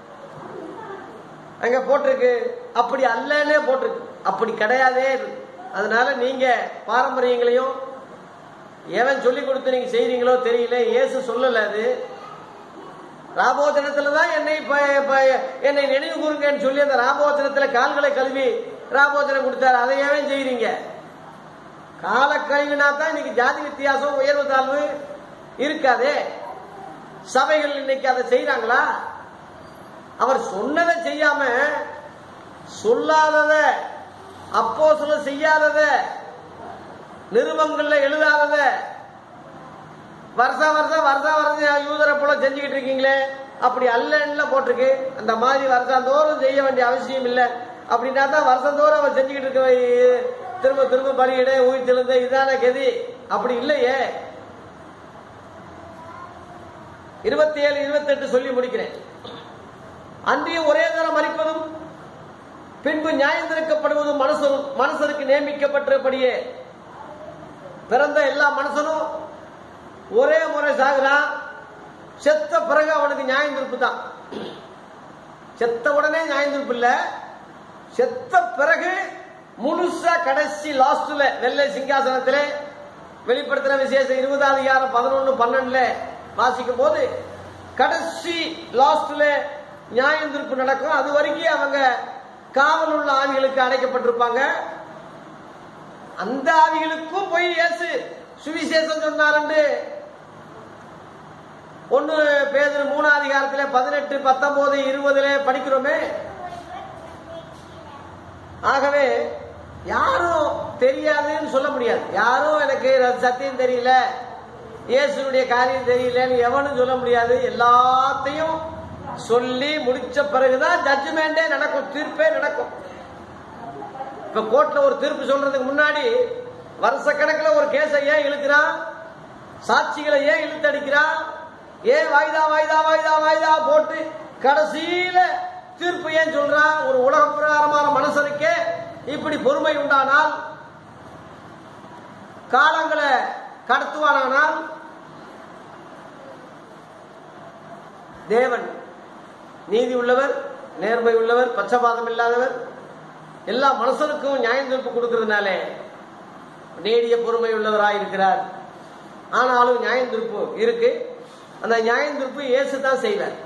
அங்க போட்டிருக்கு அப்படி அல்லன்னே போட்டிருக்கு அப்படி கிடையாதே இது. அதனால நீங்க பாரம்பரியங்களையும் எவன் சொல்லி கொடுத்து நீங்க செய்றீங்களோ தெரியல இயேசு சொல்லல அது ராபோஜனத்துல தான் என்னை ப- ப- என்னை நினைவு கூறுங்கன்னு சொல்லி அந்த ராபோஜனத்துல கால்களை கழுவி ராபோஜனம் கொடுத்தாரு அதை ஏன் செய்றீங்க காலை கழுவினா தான் இன்னைக்கு ஜாதி வித்தியாசம் உயர்வு தாழ்வு இருக்காதே சபைகள் இன்னைக்கு அதை செய்றாங்களா அவர் சொன்னதை செய்யாம சொல்லாதத அப்போ சொல்ல செய்யாதத நிருபங்கள்ல எழுதாதத வருஷம் வருஷம் வருஷம் வருஷம் யூதரை போல செஞ்சுக்கிட்டு இருக்கீங்களே அப்படி அல்லன்னு போட்டிருக்கு அந்த மாதிரி வருஷந்தோறும் செய்ய வேண்டிய அவசியம் இல்லை அப்படின்னா தான் வருஷந்தோறும் அவர் செஞ்சுக்கிட்டு இருக்க திரும்ப திரும்ப பலியிட உயிர் தெழுந்த இதான கதி அப்படி இல்லையே இருபத்தி ஏழு இருபத்தி எட்டு சொல்லி முடிக்கிறேன் அன்றியும் ஒரே தரம் மறிப்பதும் பின்பு நியாயந்திருக்கப்படுவதும் மனுஷரும் மனுஷருக்கு நியமிக்கப்பட்டபடியே பிறந்த எல்லா மனுஷனும் ஒரே முறை சாகுறான் செத்த பிறகு அவனுக்கு நியாயம் தீர்ப்பு தான் செத்த உடனே நியாயம் தீர்ப்பு இல்ல செத்த பிறகு முழுசா கடைசி லாஸ்ட்ல வெள்ளை சிங்காசனத்துல வெளிப்படுத்துற விசேஷம் இருபதாம் அதிகாரம் பதினொன்னு பன்னெண்டுல வாசிக்கும் போது கடைசி லாஸ்ட்ல நியாயம் தீர்ப்பு நடக்கும் அது வரைக்கும் அவங்க காவல் உள்ள ஆவிகளுக்கு அடைக்கப்பட்டிருப்பாங்க அந்த ஆவிகளுக்கும் போய் இயேசு சுவிசேஷம் சொன்னாருன்னு ஒன்னு பேதர் மூணாம் அதிகாரத்துல பதினெட்டு பத்தொன்பது இருபதுல படிக்கிறோமே ஆகவே யாரும் தெரியாதுன்னு சொல்ல முடியாது யாரும் எனக்கு சத்தியம் தெரியல இயேசுடைய காரியம் தெரியலன்னு எவனும் சொல்ல முடியாது எல்லாத்தையும் சொல்லி முடிச்ச பிறகுதான் ஜட்ஜ்மெண்டே நடக்கும் தீர்ப்பே நடக்கும் இப்ப கோர்ட்ல ஒரு தீர்ப்பு சொல்றதுக்கு முன்னாடி வருஷ கணக்கில் ஒரு கேஸை ஏன் இழுக்கிறான் சாட்சிகளை ஏன் இழுத்தடிக்கிறான் ஏன் வாய்தா வாய்தா வாய்தா வாய்தா போட்டு கடைசியில தீர்ப்பு ஏன் சொல்றான் ஒரு உலக பிரகாரமான மனுஷனுக்கே இப்படி பொறுமை உண்டானால் காலங்களை கடத்துவானானால் தேவன் நீதி உள்ளவர் நேர்மை உள்ளவர் பச்சபாதம் இல்லாதவர் எல்லா மனுஷனுக்கும் நியாயம் தீர்ப்பு கொடுக்கறதுனாலே நீடிய பொறுமை உள்ளவராய் இருக்கிறார் ஆனாலும் நியாயம் தீர்ப்பு இருக்கு அந்த நியாயம் தீர்ப்பு இயேசு தான் செய்வார்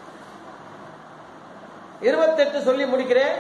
இருபத்தெட்டு சொல்லி முடிக்கிறேன்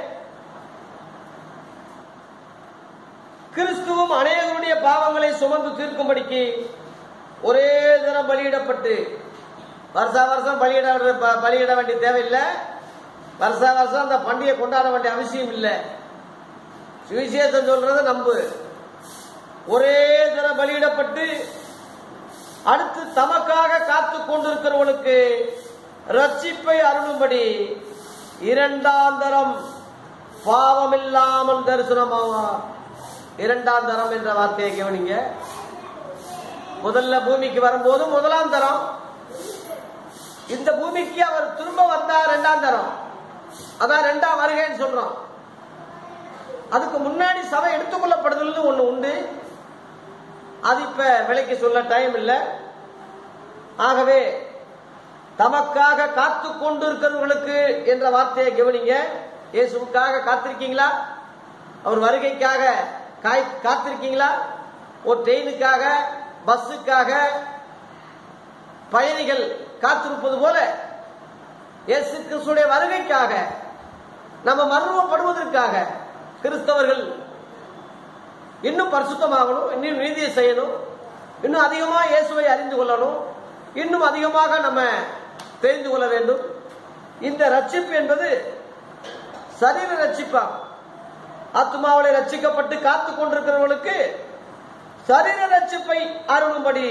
கிறிஸ்துவும் அநேகருடைய பாவங்களை சுமந்து தீர்க்கும்படிக்கு ஒரே தினம் பலியிடப்பட்டு வருஷா வருஷம் பலியிட பலியிட வேண்டிய தேவையில்லை வருஷா வருஷம் அந்த பண்டிகை கொண்டாட வேண்டிய அவசியம் இல்லை சுவிசேஷம் சொல்றது நம்பு ஒரே தினம் பலியிடப்பட்டு அடுத்து தமக்காக காத்து கொண்டிருக்கிறவனுக்கு ரட்சிப்பை அருளும்படி இரண்டாம் தரம் பாவமில்லாமல் தரிசனமாவார் இரண்டாம் தரம் என்ற வார்த்தையை கவனிங்க முதல்ல பூமிக்கு வரும்போது முதலாம் தரம் இந்த பூமிக்கு அவர் திரும்ப வந்தா ரெண்டாம் தரம் அதான் ரெண்டாம் வருகைன்னு சொல்றோம் அதுக்கு முன்னாடி சபை எடுத்துக்கொள்ளப்படுதல்னு ஒண்ணு உண்டு அது இப்ப விலைக்கு சொல்ல டைம் இல்லை ஆகவே தமக்காக காத்து கொண்டிருக்கிறவர்களுக்கு என்ற வார்த்தையை கவனிங்க இயேசுவுக்காக காத்திருக்கீங்களா அவர் வருகைக்காக காய் காத்திருக்கீங்களா ஒரு ட்ரெயினுக்காக பஸ்ஸுக்காக பயணிகள் காத்திருப்பது போல இயேசு கிறிஸ்துடைய வருகைக்காக நம்ம மர்வப்படுவதற்காக கிறிஸ்தவர்கள் இன்னும் பரிசுத்தமாகணும் இன்னும் நீதியை செய்யணும் இன்னும் அதிகமாக இயேசுவை அறிந்து கொள்ளணும் இன்னும் அதிகமாக நம்ம தெரிந்து கொள்ள வேண்டும் இந்த ரட்சிப்பு என்பது சரீர ரட்சிப்பா ஆத்மாவிலே ரட்சிக்கப்பட்டு காத்து கொண்டிருக்கிறவர்களுக்கு சரீர ரட்சிப்பை அருளும்படி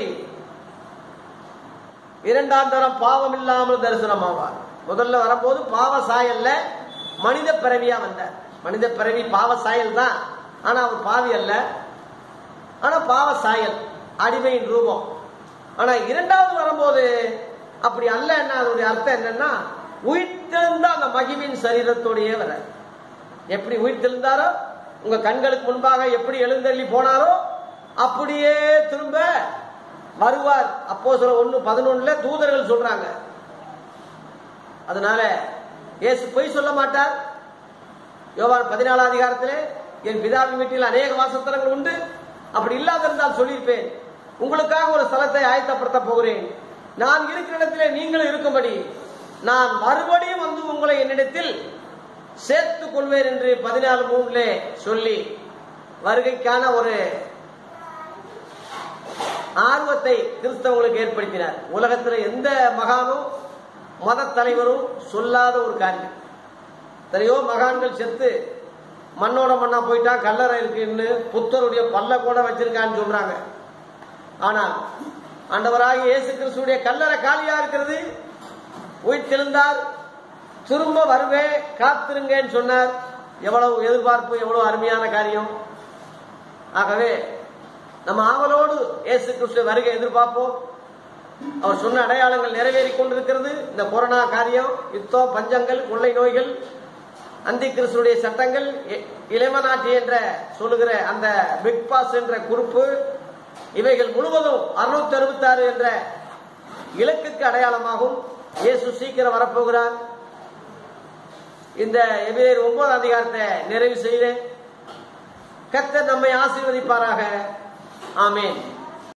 இரண்டாம் தரம் பாவம் இல்லாமல் தரிசனமாவார் முதல்ல வரும்போது பாவ சாயல்ல மனித பிறவியா வந்தார் மனித பிறவி பாவ சாயல் தான் ஆனா அவர் பாவி அல்ல ஆனா பாவ சாயல் அடிமையின் ரூபம் ஆனா இரண்டாவது வரும்போது அப்படி அல்ல என்ன அதனுடைய அர்த்தம் என்னன்னா உயிர்த்தெழுந்த அந்த மகிமின் சரீரத்தோடையே வர எப்படி உயிர்த்தெழுந்தாரோ உங்க கண்களுக்கு முன்பாக எப்படி எழுந்தள்ளி போனாரோ அப்படியே திரும்ப வருவார் அப்போ சில ஒன்னு பதினொன்னுல தூதர்கள் சொல்றாங்க அதனால இயேசு பொய் சொல்ல மாட்டார் யோவான் பதினாலாம் அதிகாரத்திலே என் பிதாவின் வீட்டில் அநேக வாசஸ்தலங்கள் உண்டு அப்படி இல்லாதிருந்தால் சொல்லியிருப்பேன் உங்களுக்காக ஒரு ஸ்தலத்தை ஆயத்தப்படுத்த போகிறேன் நான் இருக்கிற இடத்திலே நீங்களும் இருக்கும்படி நான் மறுபடியும் வந்து உங்களை என்னிடத்தில் சேர்த்துக் கொள்வேன் என்று பதினாலு மூணுல சொல்லி வருகைக்கான ஒரு ஆர்வத்தை கிறிஸ்தவங்களுக்கு ஏற்படுத்தினார் உலகத்தில் எந்த மகானும் மத தலைவரும் சொல்லாத ஒரு காரியம் எத்தனையோ மகான்கள் செத்து மண்ணோட மண்ணா போயிட்டான் கல்லறை இருக்குன்னு புத்தருடைய பல்ல கூட வச்சிருக்கான்னு சொல்றாங்க ஆனால் ஆண்டவராக இயேசு கிறிஸ்துடைய கல்லறை காலியா இருக்கிறது உயிர்த்தெழுந்தார் திரும்ப வருவேன் காத்திருங்கன்னு சொன்னார் எவ்வளவு எதிர்பார்ப்பு எவ்வளவு அருமையான காரியம் ஆகவே நம்ம ஆவலோடு இயேசு கிறிஸ்துவ வருகை எதிர்பார்ப்போம் அவர் சொன்ன அடையாளங்கள் நிறைவேறி கொண்டிருக்கிறது இந்த கொரோனா காரியம் யுத்தம் பஞ்சங்கள் கொள்ளை நோய்கள் அந்தி கிறிஸ்துடைய சட்டங்கள் இளமநாட்டி என்ற சொல்லுகிற அந்த பிக் பாஸ் என்ற குறிப்பு இவைகள் முழுவதும் அறுநூத்தி அறுபத்தி ஆறு என்ற இலக்குக்கு அடையாளமாகும் இயேசு சீக்கிரம் வரப்போகிறார் இந்த எபிரேயர் ஒன்பதாம் அதிகாரத்தை நிறைவு செய்து கர்த்தர் நம்மை ஆசீர்வதிப்பாராக ஆமென்